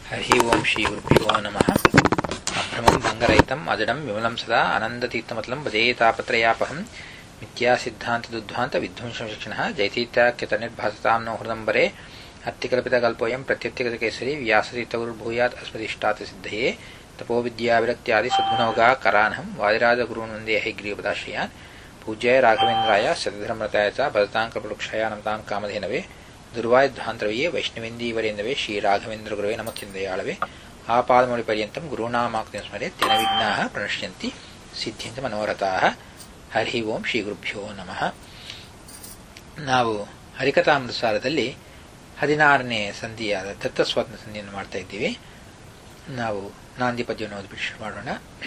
हरि ओं श्रीगुरुभ्यो नमः अभ्रमं भङ्गरहितम् अजडं विमलं सदा आनन्दतीर्थमतलं भजेतापत्रयापहं मिथ्यासिद्धान्तदुद्ध्वान्तविध्वंसशिक्षणः जैतीत्याख्यतनिर्भासतां नो हृदम्बरे अत्तिकल्पितकल्पोऽयं प्रत्युत्तिककेसरी व्यासतीर्थगुरुर्भूयात् अस्मदिष्टातसिद्धये तपोविद्याविरक्त्यादि करानहं वादिराजगुरून् हयग्रीवदाश्रयान् पूज्याय राघवेन्द्राय सतधर्मरताय च भजताङ्कपलुक्षया नमतां कामधेनवे ದುರ್ವಾಯುಧ್ವಾಂತರವಿಯೇ ವೈಷ್ಣವೇಂದೀವರೇಂದವೇ ಶ್ರೀ ರಾಘವೇಂದ್ರ ಗುರುವೇ ನಮಕ್ಕಿಂದಯಾಳವೇ ಆಪಾದಮೌಳಿ ಪರ್ಯಂತಂ ಗುರುನಾಮಾಕ್ತಿಂ ಸ್ಮರೆ ತಿನ ವಿಘ್ನಾಃ ಪ್ರಣಶ್ಯಂತಿ ಸಿದ್ಧಿಂತ ಮನೋರಥಾಃ ಹರಿ ಓಂ ಶ್ರೀ ಗುರುಭ್ಯೋ ನಮಃ ನಾವು ಹರಿಕಥಾಮೃತಸಾರದಲ್ಲಿ ಹದಿನಾರನೇ ಸಂಧಿಯಾದ ದತ್ತಸ್ವಾತಂತ್ರ್ಯ ಸಂಧಿಯನ್ನು ಮಾಡ್ತಾ ಇದ್ದೀವಿ ನಾವು ನಾಂದಿ ಪದ್ಯವನ್ನು ಓದ್ಬಿಟ್ಟು ಶುರು ಮಾಡೋಣ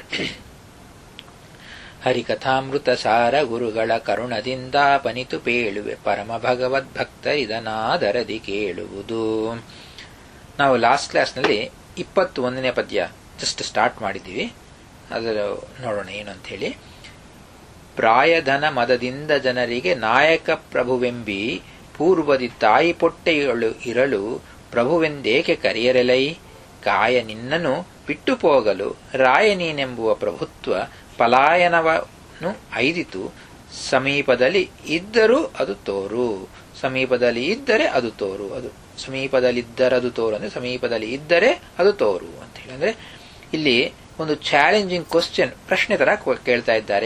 ಹರಿಕಥಾಮೃತ ಸಾರ ಗುರುಗಳ ಕರುಣದಿಂದ ಪನಿತು ಪೇಳುವೆ ಪರಮ ಭಗವದ್ಭಕ್ತರಿದನಾದರದಿ ಕೇಳುವುದು ನಾವು ಲಾಸ್ಟ್ ಕ್ಲಾಸ್ನಲ್ಲಿ ಇಪ್ಪತ್ತು ಒಂದನೇ ಪದ್ಯ ಜಸ್ಟ್ ಸ್ಟಾರ್ಟ್ ಮಾಡಿದ್ದೀವಿ ಅದರ ನೋಡೋಣ ಏನು ಅಂತ ಹೇಳಿ ಪ್ರಾಯಧನ ಮದದಿಂದ ಜನರಿಗೆ ನಾಯಕ ಪ್ರಭುವೆಂಬಿ ಪೂರ್ವದಿ ತಾಯಿ ಪೊಟ್ಟೆಯಳು ಇರಲು ಪ್ರಭುವೆಂದೇಕೆ ಕರೆಯರೆಲೈ ಕಾಯ ನಿನ್ನನು ಬಿಟ್ಟು ಹೋಗಲು ರಾಯ ನೀನೆಂಬುವ ಪ್ರಭುತ್ವ ಪಲಾಯನವನ್ನು ಐದಿತು ಸಮೀಪದಲ್ಲಿ ಇದ್ದರೂ ಅದು ತೋರು ಸಮೀಪದಲ್ಲಿ ಇದ್ದರೆ ಅದು ತೋರು ಅದು ಸಮೀಪದಲ್ಲಿದ್ದರದು ತೋರು ಅಂದ್ರೆ ಸಮೀಪದಲ್ಲಿ ಇದ್ದರೆ ಅದು ತೋರು ಅಂತ ಹೇಳಿ ಅಂದ್ರೆ ಇಲ್ಲಿ ಒಂದು ಚಾಲೆಂಜಿಂಗ್ ಕ್ವಶನ್ ಪ್ರಶ್ನೆ ತರ ಕೇಳ್ತಾ ಇದ್ದಾರೆ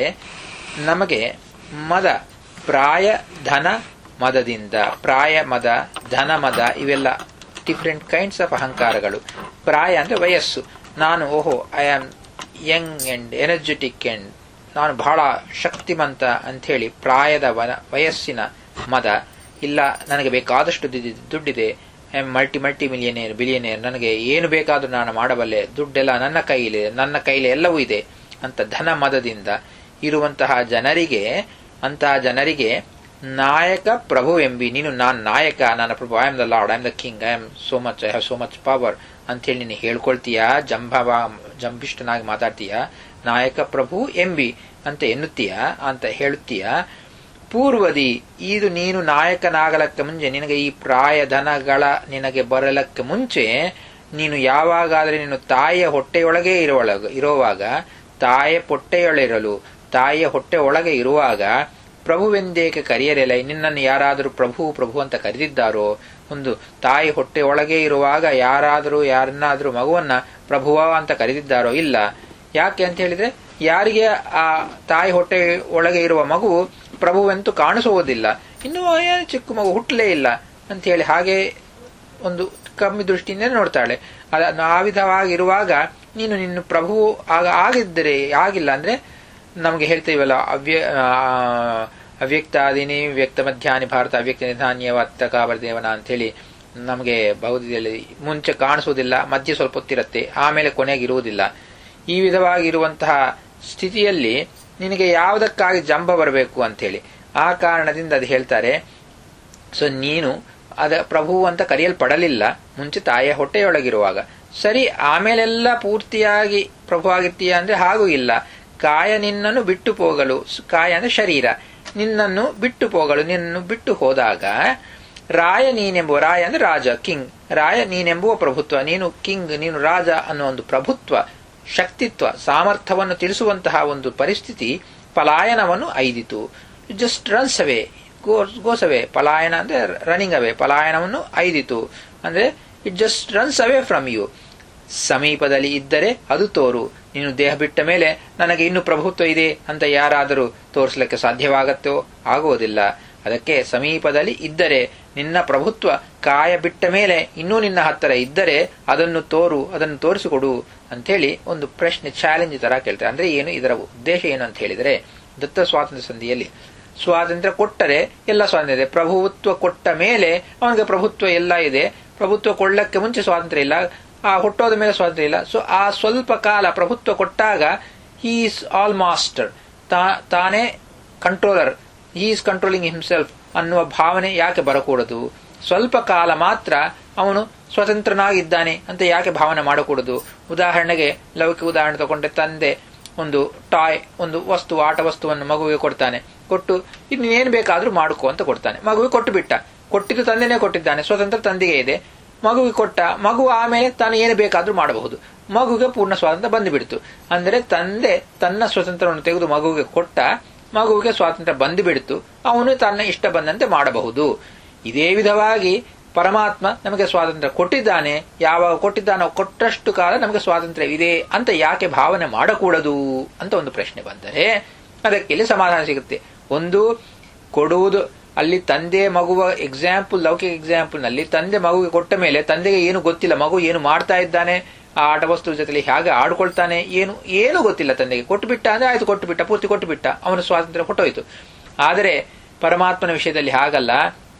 ನಮಗೆ ಮದ ಪ್ರಾಯ ಧನ ಮದದಿಂದ ಪ್ರಾಯ ಮದ ಧನ ಮದ ಇವೆಲ್ಲ ಡಿಫ್ರೆಂಟ್ ಕೈಂಡ್ಸ್ ಆಫ್ ಅಹಂಕಾರಗಳು ಪ್ರಾಯ ಅಂದ್ರೆ ವಯಸ್ಸು ನಾನು ಓಹೋ I am young and energetic and ನಾನು ಬಹಳ ಶಕ್ತಿಮಂತ ಅಂಥೇಳಿ ಪ್ರಾಯದ ವಯಸ್ಸಿನ ಮದ ಇಲ್ಲ ನನಗೆ ಬೇಕಾದಷ್ಟು ದುಡ್ಡಿದೆ I am multi multi millionaire billionaire ನನಗೆ ಏನು ಬೇಕಾದರೂ ನಾನು ಮಾಡಬಲ್ಲೆ ದುಡ್ಡೆಲ್ಲ ನನ್ನ ಕೈಲಿ ನನ್ನ ಕೈಲಿ ಎಲ್ಲವೂ ಇದೆ ಅಂತ ಧನ ಮದದಿಂದ ಇರುವಂತಹ ಜನರಿಗೆ ಅಂತಹ ಜನರಿಗೆ ನಾಯಕ ಪ್ರಭು ಎಂಬಿ ನೀನು ನಾನು ನಾಯಕ ನನ್ನ ಪ್ರಭು I am the lord I am the king I am so much I have so much power ಅಂತೇಳಿ ನೀನು ಹೇಳ್ಕೊಳ್ತೀಯ ಜಂಭವ ಜಂಭಿಷ್ಟನಾಗಿ ಮಾತಾಡ್ತೀಯ ನಾಯಕ ಪ್ರಭು ಎಂಬಿ ಅಂತ ಎನ್ನುತ್ತೀಯ ಅಂತ ಹೇಳುತ್ತೀಯ ಪೂರ್ವದಿ ಇದು ನೀನು ನಾಯಕನಾಗಲಕ್ಕೆ ಮುಂಚೆ ನಿನಗೆ ಈ ಪ್ರಾಯ ಧನಗಳ ನಿನಗೆ ಬರಲಕ್ಕೆ ಮುಂಚೆ ನೀನು ಯಾವಾಗಾದರೆ ನೀನು ತಾಯಿಯ ಹೊಟ್ಟೆಯೊಳಗೆ ಇರುವೊಳಗ ಇರುವಾಗ ತಾಯಿಯ ಪೊಟ್ಟೆಯೊಳಿರಲು ತಾಯಿಯ ಹೊಟ್ಟೆ ಒಳಗೆ ಇರುವಾಗ ಪ್ರಭುವೆಂದೇಕೆ ಕರೆಯರೆಲ್ಲ ನಿನ್ನನ್ನು ಯಾರಾದರೂ ಪ್ರಭು ಪ್ರಭು ಅಂತ ಕರೆದಿದ್ದಾರೋ ಒಂದು ತಾಯಿ ಹೊಟ್ಟೆ ಒಳಗೆ ಇರುವಾಗ ಯಾರಾದರೂ ಯಾರನ್ನಾದರೂ ಮಗುವನ್ನ ಪ್ರಭುವ ಅಂತ ಕರೆದಿದ್ದಾರೋ ಇಲ್ಲ ಯಾಕೆ ಅಂತ ಹೇಳಿದ್ರೆ ಯಾರಿಗೆ ಆ ತಾಯಿ ಹೊಟ್ಟೆ ಒಳಗೆ ಇರುವ ಮಗು ಪ್ರಭುವೆಂತೂ ಕಾಣಿಸುವುದಿಲ್ಲ ಇನ್ನೂ ಚಿಕ್ಕ ಮಗು ಹುಟ್ಟಲೇ ಇಲ್ಲ ಅಂತ ಹೇಳಿ ಹಾಗೆ ಒಂದು ಕಮ್ಮಿ ದೃಷ್ಟಿಯಿಂದ ನೋಡ್ತಾಳೆ ಆ ವಿಧವಾಗಿರುವಾಗ ನೀನು ನಿನ್ನ ಪ್ರಭು ಆಗ ಆಗಿದ್ದರೆ ಆಗಿಲ್ಲ ಅಂದ್ರೆ ನಮಗೆ ಹೇಳ್ತೀವಲ್ಲ ಅವ್ಯ ಅವ್ಯಕ್ತಾದಿನಿ ವ್ಯಕ್ತ ಮಧ್ಯಾಹ್ನ ಭಾರತ ಅವ್ಯಕ್ತ ನಿಧಾನ್ಯವ ಅತ್ತಕಾವರದೇವನ ಅಂತೇಳಿ ನಮಗೆ ಭೌದ್ಯದಲ್ಲಿ ಮುಂಚೆ ಕಾಣಿಸುವುದಿಲ್ಲ ಮಧ್ಯೆ ಸ್ವಲ್ಪ ಹೊತ್ತಿರುತ್ತೆ ಆಮೇಲೆ ಕೊನೆಗಿರುವುದಿಲ್ಲ ಈ ವಿಧವಾಗಿರುವಂತಹ ಸ್ಥಿತಿಯಲ್ಲಿ ನಿನಗೆ ಯಾವುದಕ್ಕಾಗಿ ಜಂಬ ಬರಬೇಕು ಅಂತೇಳಿ ಆ ಕಾರಣದಿಂದ ಅದು ಹೇಳ್ತಾರೆ ಸೊ ನೀನು ಅದ ಪ್ರಭು ಅಂತ ಕರೆಯಲ್ಪಡಲಿಲ್ಲ ಮುಂಚೆ ತಾಯಿಯ ಹೊಟ್ಟೆಯೊಳಗಿರುವಾಗ ಸರಿ ಆಮೇಲೆಲ್ಲ ಪೂರ್ತಿಯಾಗಿ ಪ್ರಭು ಆಗಿರ್ತೀಯ ಅಂದ್ರೆ ಹಾಗೂ ಇಲ್ಲ ಕಾಯ ನಿನ್ನನ್ನು ಬಿಟ್ಟು ಹೋಗಲು ಕಾಯ ಅಂದ್ರೆ ಶರೀರ ನಿನ್ನನ್ನು ಬಿಟ್ಟು ಹೋಗಲು ನಿನ್ನನ್ನು ಬಿಟ್ಟು ಹೋದಾಗ ರಾಯ ನೀನೆಂಬುವ ರಾಯ ಅಂದ್ರೆ ರಾಜ ಕಿಂಗ್ ರಾಯ ನೀನೆಂಬುವ ಪ್ರಭುತ್ವ ನೀನು ಕಿಂಗ್ ನೀನು ರಾಜ ಅನ್ನೋ ಒಂದು ಪ್ರಭುತ್ವ ಶಕ್ತಿತ್ವ ಸಾಮರ್ಥ್ಯವನ್ನು ತಿಳಿಸುವಂತಹ ಒಂದು ಪರಿಸ್ಥಿತಿ ಪಲಾಯನವನ್ನು ಐದಿತು just runs away goes away ಪಲಾಯನ ಅಂದ್ರೆ ರನ್ನಿಂಗ್ ಅವೇ ಪಲಾಯನವನ್ನು ಐದಿತು ಅಂದ್ರೆ it just runs away from you ಸಮೀಪದಲ್ಲಿ ಇದ್ದರೆ ಅದು ತೋರು ನೀನು ದೇಹ ಬಿಟ್ಟ ಮೇಲೆ ನನಗೆ ಇನ್ನು ಪ್ರಭುತ್ವ ಇದೆ ಅಂತ ಯಾರಾದರೂ ತೋರಿಸಲಿಕ್ಕೆ ಸಾಧ್ಯವಾಗತ್ತೋ ಆಗುವುದಿಲ್ಲ ಅದಕ್ಕೆ ಸಮೀಪದಲ್ಲಿ ಇದ್ದರೆ ನಿನ್ನ ಪ್ರಭುತ್ವ ಕಾಯ ಬಿಟ್ಟ ಮೇಲೆ ಇನ್ನೂ ನಿನ್ನ ಹತ್ತಿರ ಇದ್ದರೆ ಅದನ್ನು ತೋರು ಅದನ್ನು ತೋರಿಸಿಕೊಡು ಅಂತೇಳಿ ಒಂದು ಪ್ರಶ್ನೆ ಚಾಲೆಂಜ್ ತರ ಕೇಳ್ತಾರೆ ಅಂದ್ರೆ ಏನು ಇದರ ಉದ್ದೇಶ ಏನು ಅಂತ ಹೇಳಿದರೆ ದತ್ತ ಸ್ವಾತಂತ್ರ್ಯ ಸಂಧಿಯಲ್ಲಿ ಸ್ವಾತಂತ್ರ್ಯ ಕೊಟ್ಟರೆ ಎಲ್ಲ ಸ್ವಾತಂತ್ರ್ಯ ಇದೆ ಪ್ರಭುತ್ವ ಕೊಟ್ಟ ಮೇಲೆ ಅವನಿಗೆ ಪ್ರಭುತ್ವ ಎಲ್ಲ ಇದೆ ಪ್ರಭುತ್ವ ಕೊಳ್ಳಕ್ಕೆ ಮುಂಚೆ ಸ್ವಾತಂತ್ರ್ಯ ಇಲ್ಲ ಆ ಹುಟ್ಟೋದ ಮೇಲೆ ಸ್ವಾತಂತ್ರ್ಯ ಇಲ್ಲ ಸೊ ಆ ಸ್ವಲ್ಪ ಕಾಲ ಪ್ರಭುತ್ವ ಕೊಟ್ಟಾಗ ಹೀ ಈಸ್ ಆಲ್ ಮಾಸ್ಟರ್ ತಾನೇ controller he is controlling himself ಅನ್ನುವ ಭಾವನೆ ಯಾಕೆ ಬರಕೂಡದು ಸ್ವಲ್ಪ ಕಾಲ ಮಾತ್ರ ಅವನು ಸ್ವತಂತ್ರನಾಗಿದ್ದಾನೆ ಅಂತ ಯಾಕೆ ಭಾವನೆ ಮಾಡಕೂಡದು ಉದಾಹರಣೆಗೆ ಲೌಕಿಕ ಉದಾಹರಣೆ ತಗೊಂಡ್ರೆ ತಂದೆ ಒಂದು ಟಾಯ್ ಒಂದು ವಸ್ತು ಆಟ ವಸ್ತುವನ್ನು ಮಗುವಿಗೆ ಕೊಡ್ತಾನೆ ಕೊಟ್ಟು ಇನ್ನೇನು ಬೇಕಾದ್ರೂ ಮಾಡ್ಕೋ ಅಂತ ಕೊಡ್ತಾನೆ ಮಗುವಿಗೆ ಕೊಟ್ಟು ಬಿಟ್ಟ ಕೊಟ್ಟಿದ್ದು ತಂದೆನೇ ಕೊಟ್ಟಿದ್ದಾನೆ ಸ್ವತಂತ್ರ ತಂದೆಗೆ ಇದೆ ಮಗುವಿಗೆ ಕೊಟ್ಟ ಮಗು ಆಮೇಲೆ ತಾನು ಏನು ಬೇಕಾದ್ರೂ ಮಾಡಬಹುದು ಮಗುವಿಗೆ ಪೂರ್ಣ ಸ್ವಾತಂತ್ರ್ಯ ಬಂದುಬಿಡ್ತು ಅಂದರೆ ತಂದೆ ತನ್ನ ಸ್ವತಂತ್ರವನ್ನು ತೆಗೆದು ಮಗುವಿಗೆ ಕೊಟ್ಟ ಮಗುವಿಗೆ ಸ್ವಾತಂತ್ರ್ಯ ಬಂದುಬಿಡ್ತು ಅವನು ತನ್ನ ಇಷ್ಟ ಬಂದಂತೆ ಮಾಡಬಹುದು ಇದೇ ವಿಧವಾಗಿ ಪರಮಾತ್ಮ ನಮಗೆ ಸ್ವಾತಂತ್ರ್ಯ ಕೊಟ್ಟಿದ್ದಾನೆ ಯಾವಾಗ ಕೊಟ್ಟಿದ್ದಾನೋ ಕೊಟ್ಟಷ್ಟು ಕಾಲ ನಮಗೆ ಸ್ವಾತಂತ್ರ್ಯವಿದೆ ಅಂತ ಯಾಕೆ ಭಾವನೆ ಮಾಡಕೂಡದು ಅಂತ ಒಂದು ಪ್ರಶ್ನೆ ಬಂದರೆ ಅದಕ್ಕೆ ಇಲ್ಲಿ ಸಮಾಧಾನ ಸಿಗುತ್ತೆ ಒಂದು ಕೊಡುವುದು ಅಲ್ಲಿ ತಂದೆ ಮಗುವ ಎಕ್ಸಾಂಪಲ್ ಲೌಕಿಕ ಎಕ್ಸಾಂಪಲ್ ನಲ್ಲಿ ತಂದೆ ಮಗುವಿಗೆ ಕೊಟ್ಟ ಮೇಲೆ ತಂದೆಗೆ ಏನು ಗೊತ್ತಿಲ್ಲ ಮಗು ಏನು ಮಾಡ್ತಾ ಇದ್ದಾನೆ ಆ ಆಟ ವಸ್ತು ಜೊತೆಲಿ ಹೇಗೆ ಆಡ್ಕೊಳ್ತಾನೆ ಏನು ಏನು ಗೊತ್ತಿಲ್ಲ ತಂದೆಗೆ ಕೊಟ್ಟುಬಿಟ್ಟ ಅಂದ್ರೆ ಆಯ್ತು ಕೊಟ್ಟುಬಿಟ್ಟ ಪೂರ್ತಿ ಕೊಟ್ಟುಬಿಟ್ಟ ಅವನ ಸ್ವಾತಂತ್ರ್ಯ ಹೊಟ್ಟೋಯ್ತು ಆದರೆ ಪರಮಾತ್ಮನ ವಿಷಯದಲ್ಲಿ ಹಾಗಲ್ಲ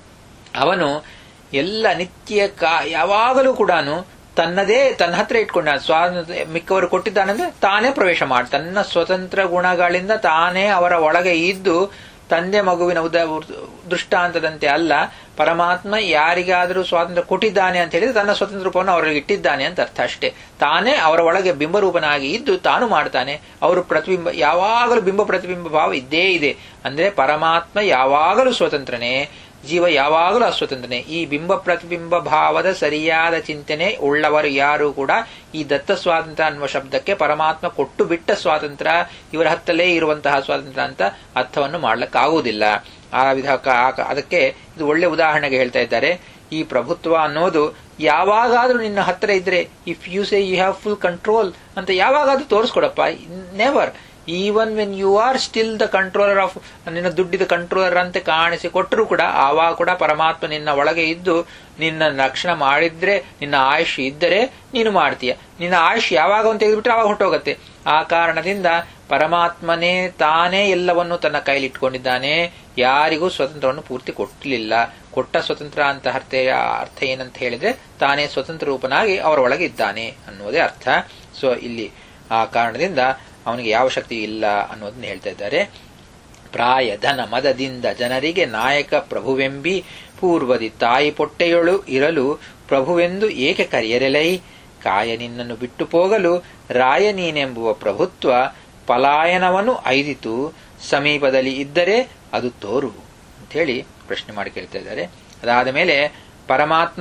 ಅವನು ಎಲ್ಲ ನಿತ್ಯ ಕಾ ಯಾವಾಗಲೂ ಕೂಡ ತನ್ನದೇ ತನ್ನ ಹತ್ರ ಇಟ್ಕೊಂಡ ಸ್ವಾತಂತ್ರ್ಯ ಮಿಕ್ಕವರು ಕೊಟ್ಟಿದ್ದಾನಂದ್ರೆ ತಾನೇ ಪ್ರವೇಶ ಮಾಡಿ ತನ್ನ ಸ್ವತಂತ್ರ ಗುಣಗಳಿಂದ ತಾನೇ ಅವರ ಒಳಗೆ ಇದ್ದು ತಂದೆ ಮಗುವಿನ ಉದ ದೃಷ್ಟಾಂತದಂತೆ ಅಲ್ಲ ಪರಮಾತ್ಮ ಯಾರಿಗಾದರೂ ಸ್ವಾತಂತ್ರ್ಯ ಕೊಟ್ಟಿದ್ದಾನೆ ಅಂತ ಹೇಳಿದ್ರೆ ತನ್ನ ಸ್ವತಂತ್ರ ರೂಪವನ್ನು ಅವರಿಗೆ ಇಟ್ಟಿದ್ದಾನೆ ಅಂತ ಅರ್ಥ ಅಷ್ಟೇ ತಾನೇ ಅವರ ಒಳಗೆ ಬಿಂಬರೂಪನಾಗಿ ಇದ್ದು ತಾನು ಮಾಡ್ತಾನೆ ಅವರು ಪ್ರತಿಬಿಂಬ ಯಾವಾಗಲೂ ಬಿಂಬ ಪ್ರತಿಬಿಂಬ ಭಾವ ಇದ್ದೇ ಇದೆ ಅಂದ್ರೆ ಪರಮಾತ್ಮ ಯಾವಾಗಲೂ ಸ್ವತಂತ್ರನೇ ಜೀವ ಯಾವಾಗಲೂ ಅಸ್ವತಂತ್ರನೇ ಈ ಬಿಂಬ ಪ್ರತಿಬಿಂಬ ಭಾವದ ಸರಿಯಾದ ಚಿಂತನೆ ಉಳ್ಳವರು ಯಾರು ಕೂಡ ಈ ದತ್ತ ಸ್ವಾತಂತ್ರ್ಯ ಅನ್ನುವ ಶಬ್ದಕ್ಕೆ ಪರಮಾತ್ಮ ಕೊಟ್ಟು ಬಿಟ್ಟ ಸ್ವಾತಂತ್ರ್ಯ ಇವರ ಹತ್ತಲೇ ಇರುವಂತಹ ಸ್ವಾತಂತ್ರ್ಯ ಅಂತ ಅರ್ಥವನ್ನು ಮಾಡ್ಲಿಕ್ಕಾಗುವುದಿಲ್ಲ ಆ ವಿಧ ಅದಕ್ಕೆ ಇದು ಒಳ್ಳೆ ಉದಾಹರಣೆಗೆ ಹೇಳ್ತಾ ಇದ್ದಾರೆ ಈ ಪ್ರಭುತ್ವ ಅನ್ನೋದು ಯಾವಾಗಾದ್ರೂ ನಿನ್ನ ಹತ್ತಿರ ಇದ್ರೆ if you say you have full control ಅಂತ ಯಾವಾಗಾದ್ರೂ ತೋರಿಸ್ಕೊಡಪ್ಪ never even when you are still the controller of ನಿನ್ನ ದುಡ್ಡಿದ ಕಂಟ್ರೋಲರ್ ಅಂತ ಕಾಣಿಸಿ ಕೊಟ್ಟರು ಕೂಡ ಆವಾಗ ಕೂಡ ಪರಮಾತ್ಮ ನಿನ್ನ ಒಳಗೆ ಇದ್ದು ನಿನ್ನ ರಕ್ಷಣೆ ಮಾಡಿದ್ರೆ ನಿನ್ನ ಆಯುಷ್ ಇದ್ದರೆ ನೀನು ಮಾಡ್ತೀಯ ನಿನ್ನ ಆಯುಷ್ ಯಾವಾಗ ಅಂತ ತೆಗೆದುಬಿಟ್ರೆ ಆವಾಗ ಹೊಟ್ಟೋಗತ್ತೆ ಆ ಕಾರಣದಿಂದ ಪರಮಾತ್ಮನೇ ತಾನೇ ಎಲ್ಲವನ್ನು ತನ್ನ ಕೈಲಿಟ್ಕೊಂಡಿದ್ದಾನೆ ಯಾರಿಗೂ ಸ್ವತಂತ್ರವನ್ನು ಪೂರ್ತಿ ಕೊಟ್ಟಲಿಲ್ಲ ಕೊಟ್ಟ ಸ್ವತಂತ್ರ ಅಂತ ಅರ್ಥ ಅರ್ಥ ಏನಂತ ಹೇಳಿದ್ರೆ ತಾನೇ ಸ್ವತಂತ್ರ ರೂಪನಾಗಿ ಅವರ ಒಳಗೆ ಇದ್ದಾನೆ ಅನ್ನೋದೇ ಅರ್ಥ ಸೊ ಇಲ್ಲಿ ಆ ಕಾರಣದಿಂದ ಅವನಿಗೆ ಯಾವ ಶಕ್ತಿ ಇಲ್ಲ ಅನ್ನೋದನ್ನ ಹೇಳ್ತಾ ಇದ್ದಾರೆ ಪ್ರಾಯ ಧನ ಮದದಿಂದ ಜನರಿಗೆ ನಾಯಕ ಪ್ರಭುವೆಂಬಿ ಪೂರ್ವದಿ ತಾಯಿ ಪೊಟ್ಟೆಯೊಳು ಇರಲು ಪ್ರಭುವೆಂದು ಏಕೆ ಕರೆಯರೆಲೈ ಕಾಯ ನಿನ್ನನ್ನು ಬಿಟ್ಟು ಹೋಗಲು ರಾಯ ನೀನೆಂಬುವ ಪ್ರಭುತ್ವ ಪಲಾಯನವನ್ನು ಐದಿತು ಸಮೀಪದಲ್ಲಿ ಇದ್ದರೆ ಅದು ತೋರು ಹೇಳಿ ಪ್ರಶ್ನೆ ಮಾಡಿ ಕೇಳ್ತಾ ಇದ್ದಾರೆ ಅದಾದ ಮೇಲೆ ಪರಮಾತ್ಮ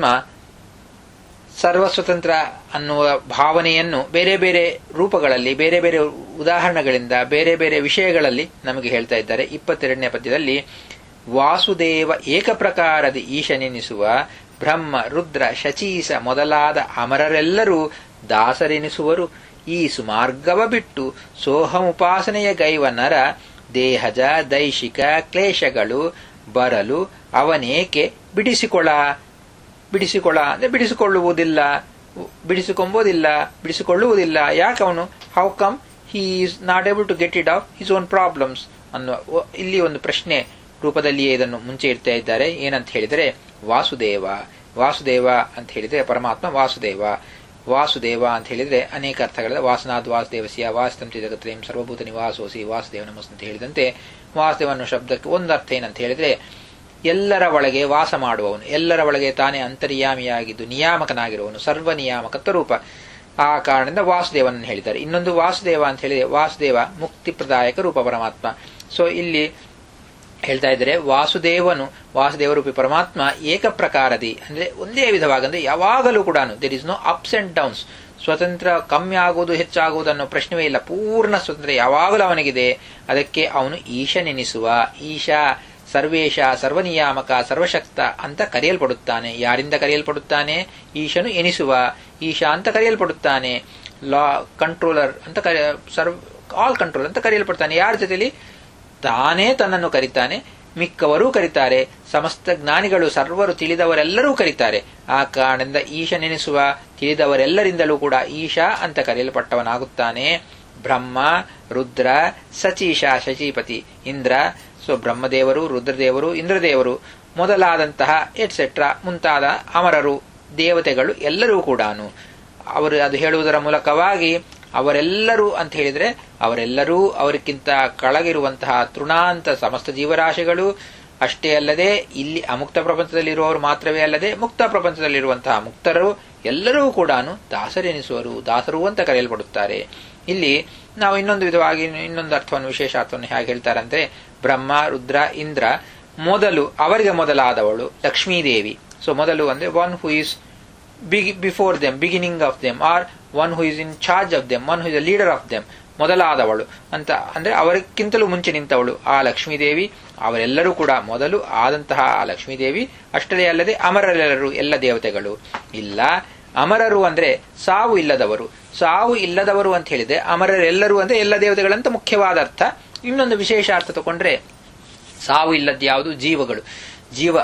ಸರ್ವಸ್ವತಂತ್ರ ಅನ್ನುವ ಭಾವನೆಯನ್ನು ಬೇರೆ ಬೇರೆ ರೂಪಗಳಲ್ಲಿ ಬೇರೆ ಬೇರೆ ಉದಾಹರಣೆಗಳಿಂದ ಬೇರೆ ಬೇರೆ ವಿಷಯಗಳಲ್ಲಿ ನಮಗೆ ಹೇಳ್ತಾ ಇದ್ದಾರೆ ಇಪ್ಪತ್ತೆರಡನೇ ಪದ್ಯದಲ್ಲಿ ವಾಸುದೇವ ಏಕಪ್ರಕಾರದ ಈಶನೆನಿಸುವ ಬ್ರಹ್ಮ ರುದ್ರ ಶಚೀಸ ಮೊದಲಾದ ಅಮರರೆಲ್ಲರೂ ದಾಸರೆನಿಸುವರು ಈ ಸುಮಾರ್ಗವ ಬಿಟ್ಟು ಸೋಹಮುಪಾಸನೆಯ ಗೈವ ನರ ದೇಹಜ ದೈಶಿಕ ಕ್ಲೇಶಗಳು ಬರಲು ಅವನೇಕೆ ಬಿಡಿಸಿಕೊಳ ಬಿಡಿಸಿಕೊಳ್ಳ ಅಂದ್ರೆ ಬಿಡಿಸಿಕೊಳ್ಳುವುದಿಲ್ಲ ಬಿಡಿಸಿಕೊಂಬೋದಿಲ್ಲ ಬಿಡಿಸಿಕೊಳ್ಳುವುದಿಲ್ಲ ಯಾಕೆ ಅವನು how come he is not able to get it off his own problems ಅನ್ನುವ ಇಲ್ಲಿ ಒಂದು ಪ್ರಶ್ನೆ ರೂಪದಲ್ಲಿಯೇ ಇದನ್ನು ಮುಂಚೆ ಇಡ್ತಾ ಇದ್ದಾರೆ ಏನಂತ ಹೇಳಿದರೆ ವಾಸುದೇವ ವಾಸುದೇವ ಅಂತ ಹೇಳಿದ್ರೆ ಪರಮಾತ್ಮ ವಾಸುದೇವ ವಾಸುದೇವ ಅಂತ ಹೇಳಿದ್ರೆ ಅನೇಕ ಅರ್ಥಗಳಿದೆ ವಾಸನಾದ್ ವಾಸುದೇವಸಿಯ ವಾಸ್ತಂತಿ ಜಗತ್ರೇಂ ಸರ್ವಭೂತ ನಿವಾಸೋಸಿ ವಾಸುದೇವ ನಮಸ್ ಅಂತ ಹೇಳಿದಂತೆ ವಾಸುದೇವ ಅನ್ನೋ ಶಬ್ದಕ್ಕೆ ಒಂದು ಅರ್ಥ ಏನಂತ ಹೇಳಿದ್ರೆ ಎಲ್ಲರ ಒಳಗೆ ವಾಸ ಮಾಡುವವನು ಎಲ್ಲರ ಒಳಗೆ ತಾನೇ ಅಂತರ್ಯಾಮಿಯಾಗಿದ್ದು ನಿಯಾಮಕನಾಗಿರುವವನು ಸರ್ವ ನಿಯಾಮಕತ್ವ ರೂಪ ಆ ಕಾರಣದಿಂದ ವಾಸುದೇವನನ್ನು ಹೇಳಿದ್ದಾರೆ ಇನ್ನೊಂದು ವಾಸುದೇವ ಅಂತ ಹೇಳಿದ್ರೆ ವಾಸುದೇವ ಮುಕ್ತಿಪ್ರದಾಯಕ ರೂಪ ಪರಮಾತ್ಮ ಸೊ ಇಲ್ಲಿ ಹೇಳ್ತಾ ಇದ್ದಾರೆ ವಾಸುದೇವನು ವಾಸುದೇವ ರೂಪಿ ಪರಮಾತ್ಮ ಏಕ ಪ್ರಕಾರದಿ ಅಂದ್ರೆ ಒಂದೇ ವಿಧವಾಗಿ ಅಂದ್ರೆ ಯಾವಾಗಲೂ ಕೂಡ there is no ups and downs ಸ್ವತಂತ್ರ ಕಮ್ಮಿ ಆಗುವುದು ಹೆಚ್ಚಾಗುವುದು ಅನ್ನೋ ಪ್ರಶ್ನೆವೇ ಇಲ್ಲ ಪೂರ್ಣ ಸ್ವತಂತ್ರ ಯಾವಾಗಲೂ ಅವನಿಗಿದೆ ಅದಕ್ಕೆ ಅವನು ಈಶನೆನಿಸುವ ಈಶಾ ಸರ್ವೇಶ ಸರ್ವನಿಯಾಮಕ ಸರ್ವಶಕ್ತ ಅಂತ ಕರೆಯಲ್ಪಡುತ್ತಾನೆ ಯಾರಿಂದ ಕರೆಯಲ್ಪಡುತ್ತಾನೆ ಈಶನು ಎನಿಸುವ ಈಶಾ ಅಂತ ಕರೆಯಲ್ಪಡುತ್ತಾನೆ ಲಾ ಕಂಟ್ರೋಲರ್ ಅಂತ ಕರೆ ಸರ್ವ್ ಆಲ್ ಕಂಟ್ರೋಲ್ ಅಂತ ಕರೆಯಲ್ಪಡ್ತಾನೆ ಯಾರ ಜೊತೆಲಿ ತಾನೇ ತನ್ನನ್ನು ಕರೀತಾನೆ ಮಿಕ್ಕವರೂ ಕರೀತಾರೆ ಸಮಸ್ತ ಜ್ಞಾನಿಗಳು ಸರ್ವರು ತಿಳಿದವರೆಲ್ಲರೂ ಕರೀತಾರೆ ಆ ಕಾರಣದಿಂದ ಈಶ ನೆನೆಸುವ ತಿಳಿದವರೆಲ್ಲರಿಂದಲೂ ಕೂಡ ಈಶಾ ಅಂತ ಕರೆಯಲ್ಪಟ್ಟವನಾಗುತ್ತಾನೆ ಬ್ರಹ್ಮ ರುದ್ರ ಸಚೀಶ ಶಚೀಪತಿ ಇಂದ್ರ ಸೊ ಬ್ರಹ್ಮದೇವರು ರುದ್ರದೇವರು ಇಂದ್ರದೇವರು ಮೊದಲಾದಂತಹ ಎಟ್ಸೆಟ್ರಾ ಮುಂತಾದ ಅಮರರು ದೇವತೆಗಳು ಎಲ್ಲರೂ ಕೂಡ ಅವರು ಅದು ಹೇಳುವುದರ ಮೂಲಕವಾಗಿ ಅವರೆಲ್ಲರೂ ಅಂತ ಹೇಳಿದ್ರೆ ಅವರೆಲ್ಲರೂ ಅವರಿಗಿಂತ ಕೆಳಗಿರುವಂತಹ ತೃಣಾಂತ ಸಮಸ್ತ ಜೀವರಾಶಿಗಳು ಅಷ್ಟೇ ಅಲ್ಲದೆ ಇಲ್ಲಿ ಅಮುಕ್ತ ಪ್ರಪಂಚದಲ್ಲಿರುವವರು ಮಾತ್ರವೇ ಅಲ್ಲದೆ ಮುಕ್ತ ಪ್ರಪಂಚದಲ್ಲಿರುವಂತಹ ಮುಕ್ತರು ಎಲ್ಲರೂ ಕೂಡ ದಾಸರೆನಿಸುವರು ದಾಸರು ಅಂತ ಕರೆಯಲ್ಪಡುತ್ತಾರೆ ಇಲ್ಲಿ ನಾವು ಇನ್ನೊಂದು ವಿಧವಾಗಿ ಇನ್ನೊಂದು ಅರ್ಥವನ್ನು ವಿಶೇಷ ಅರ್ಥವನ್ನು ಹೇಗೆ ಹೇಳ್ತಾರೆ ಅಂದ್ರೆ ಬ್ರಹ್ಮ ರುದ್ರ ಇಂದ್ರ ಮೊದಲು ಅವರಿಗೆ ಮೊದಲಾದವಳು ಲಕ್ಷ್ಮೀದೇವಿ ಸೊ ಮೊದಲು ಅಂದ್ರೆ one who is before them beginning of them are one who is in charge of them one who is a leader of them ಮೊದಲಾದವಳು ಅಂತ ಅಂದ್ರೆ ಅವರಿಗಿಂತಲೂ ಮುಂಚೆ ನಿಂತವಳು ಆ ಲಕ್ಷ್ಮೀದೇವಿ ಅವರೆಲ್ಲರೂ ಕೂಡ ಮೊದಲು ಆದಂತಹ ಆ ಲಕ್ಷ್ಮೀದೇವಿ ಅಷ್ಟೇ ಅಲ್ಲದೆ ಅಮರರೆಲ್ಲರೂ ಎಲ್ಲ ದೇವತೆಗಳು ಇಲ್ಲ ಅಮರರು ಅಂದ್ರೆ ಸಾವು ಇಲ್ಲದವರು ಸಾವು ಇಲ್ಲದವರು ಅಂತ ಹೇಳಿದೆ ಅಮರರೆಲ್ಲರೂ ಅಂದ್ರೆ ಎಲ್ಲ ದೇವತೆಗಳಂತ ಮುಖ್ಯವಾದ ಅರ್ಥ ಇನ್ನೊಂದು ವಿಶೇಷ ಅರ್ಥ ತಗೊಂಡ್ರೆ ಸಾವು ಇಲ್ಲದ ಯಾವುದು ಜೀವಗಳು ಜೀವ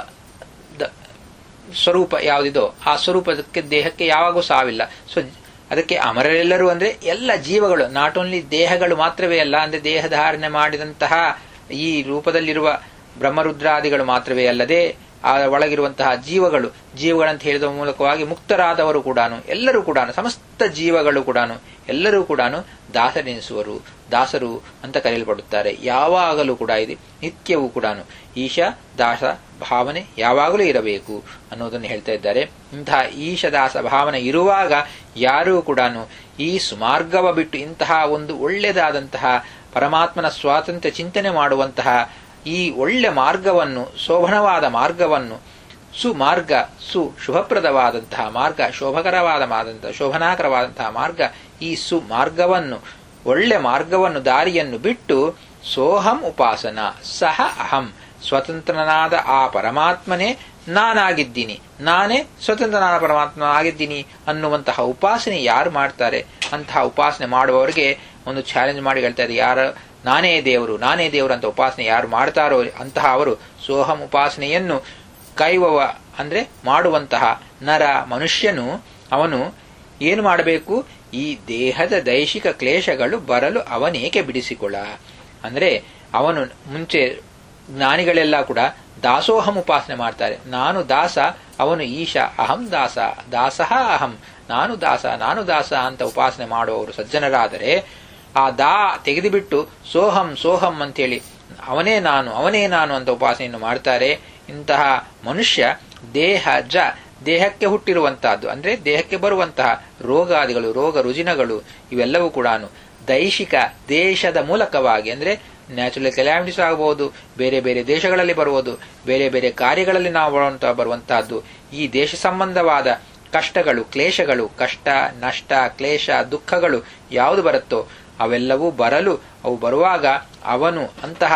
ಸ್ವರೂಪ ಯಾವುದಿದೋ ಆ ಸ್ವರೂಪಕ್ಕೆ ದೇಹಕ್ಕೆ ಯಾವಾಗೂ ಸಾವಿಲ್ಲ ಸೊ ಅದಕ್ಕೆ ಅಮರರೆಲ್ಲರೂ ಅಂದ್ರೆ ಎಲ್ಲ ಜೀವಗಳು ನಾಟ್ ಓನ್ಲಿ ದೇಹಗಳು ಮಾತ್ರವೇ ಅಲ್ಲ ಅಂದ್ರೆ ದೇಹ ಧಾರಣೆ ಮಾಡಿದಂತಹ ಈ ರೂಪದಲ್ಲಿರುವ ಬ್ರಹ್ಮರುದ್ರಾದಿಗಳು ಮಾತ್ರವೇ ಅಲ್ಲದೆ ಆ ಒಳಗಿರುವಂತಹ ಜೀವಗಳು ಜೀವಗಳಂತ ಹೇಳಿದ ಮೂಲಕವಾಗಿ ಮುಕ್ತರಾದವರು ಕೂಡ ಎಲ್ಲರೂ ಕೂಡ ಸಮಸ್ತ ಜೀವಗಳು ಕೂಡ ಎಲ್ಲರೂ ಕೂಡ ದಾಸರೆನಿಸುವರು ದಾಸರು ಅಂತ ಕರೆಯಲ್ಪಡುತ್ತಾರೆ ಯಾವಾಗಲೂ ಕೂಡ ಇದೆ ನಿತ್ಯವೂ ಕೂಡ ಈಶ ದಾಸ ಭಾವನೆ ಯಾವಾಗಲೂ ಇರಬೇಕು ಅನ್ನೋದನ್ನು ಹೇಳ್ತಾ ಇದ್ದಾರೆ ಇಂತಹ ಈಶ ದಾಸ ಭಾವನೆ ಇರುವಾಗ ಯಾರೂ ಕೂಡ ಈ ಸುಮಾರ್ಗವ ಬಿಟ್ಟು ಇಂತಹ ಒಂದು ಒಳ್ಳೆಯದಾದಂತಹ ಪರಮಾತ್ಮನ ಸ್ವಾತಂತ್ರ್ಯ ಚಿಂತನೆ ಮಾಡುವಂತಹ ಈ ಒಳ್ಳೆ ಮಾರ್ಗವನ್ನು ಶೋಭನವಾದ ಮಾರ್ಗವನ್ನು ಸುಮಾರ್ಗ ಸು ಶುಭಪ್ರದವಾದಂತಹ ಮಾರ್ಗ ಶೋಭಕರವಾದ ಶೋಭನಾಕರವಾದಂತಹ ಮಾರ್ಗ ಈ ಸುಮಾರ್ಗವನ್ನು ಒಳ್ಳೆ ಮಾರ್ಗವನ್ನು ದಾರಿಯನ್ನು ಬಿಟ್ಟು ಸೋಹಂ ಉಪಾಸನ ಸಹ ಅಹಂ ಸ್ವತಂತ್ರನಾದ ಆ ಪರಮಾತ್ಮನೇ ನಾನಾಗಿದ್ದೀನಿ ನಾನೇ ಸ್ವತಂತ್ರನಾದ ಪರಮಾತ್ಮ ಆಗಿದ್ದೀನಿ ಅನ್ನುವಂತಹ ಉಪಾಸನೆ ಯಾರು ಮಾಡ್ತಾರೆ ಅಂತಹ ಉಪಾಸನೆ ಮಾಡುವವರಿಗೆ ಒಂದು ಚಾಲೆಂಜ್ ಮಾಡಿ ಹೇಳ್ತಾ ಇದೆ ಯಾರ ನಾನೇ ದೇವರು ನಾನೇ ದೇವರು ಅಂತ ಉಪಾಸನೆ ಯಾರು ಮಾಡ್ತಾರೋ ಅಂತಹ ಅವರು ಸೋಹಂ ಉಪಾಸನೆಯನ್ನು ಕೈವವ ಅಂದ್ರೆ ಮಾಡುವಂತಹ ನರ ಮನುಷ್ಯನು ಅವನು ಏನು ಮಾಡಬೇಕು ಈ ದೇಹದ ದೈಶಿಕ ಕ್ಲೇಶಗಳು ಬರಲು ಅವನೇಕೆ ಬಿಡಿಸಿಕೊಳ್ಳ ಅಂದ್ರೆ ಅವನು ಮುಂಚೆ ಜ್ಞಾನಿಗಳೆಲ್ಲ ಕೂಡ ದಾಸೋಹಂ ಉಪಾಸನೆ ಮಾಡ್ತಾರೆ ನಾನು ದಾಸ ಅವನು ಈಶ ಅಹಂ ದಾಸ ದಾಸಃ ಅಹಂ ನಾನು ದಾಸ ನಾನು ದಾಸ ಅಂತ ಉಪಾಸನೆ ಮಾಡುವವರು ಸಜ್ಜನರಾದರೆ ಆ ದಾ ತೆಗೆದುಬಿಟ್ಟು ಸೋಹಂ ಸೋಹಂ ಅಂತೇಳಿ ಅವನೇ ನಾನು ಅವನೇ ನಾನು ಅಂತ ಉಪಾಸನೆಯನ್ನು ಮಾಡ್ತಾರೆ ಇಂತಹ ಮನುಷ್ಯ ದೇಹ ಜ ದೇಹಕ್ಕೆ ಹುಟ್ಟಿರುವಂತಹದ್ದು ಅಂದ್ರೆ ದೇಹಕ್ಕೆ ಬರುವಂತಹ ರೋಗಾದಿಗಳು ರೋಗ ರುಜಿನಗಳು ಇವೆಲ್ಲವೂ ಕೂಡ ದೈಶಿಕ ದೇಶದ ಮೂಲಕವಾಗಿ ಅಂದ್ರೆ ನ್ಯಾಚುರಲ್ ಕೆಲಾಮಿಟೀಸ್ ಆಗಬಹುದು ಬೇರೆ ಬೇರೆ ದೇಶಗಳಲ್ಲಿ ಬರುವುದು ಬೇರೆ ಬೇರೆ ಕಾರ್ಯಗಳಲ್ಲಿ ನಾವು ಬರುವಂತಹದ್ದು ಈ ದೇಶ ಸಂಬಂಧವಾದ ಕಷ್ಟಗಳು ಕ್ಲೇಶಗಳು ಕಷ್ಟ ನಷ್ಟ ಕ್ಲೇಶ ದುಃಖಗಳು ಯಾವುದು ಬರುತ್ತೋ ಅವೆಲ್ಲವೂ ಬರಲು ಅವು ಬರುವಾಗ ಅವನು ಅಂತಹ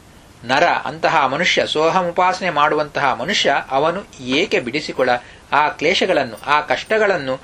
ನರ ಅಂತಹ ಮನುಷ್ಯ ಸೋಹಂ ಉಪಾಸನೆ ಮಾಡುವಂತಹ ಮನುಷ್ಯ ಅವನು ಏಕೆ ಬಿಡಿಸಿಕೊಳ್ಳ ಆ ಕ್ಲೇಶಗಳನ್ನು ಆ ಕಷ್ಟಗಳನ್ನು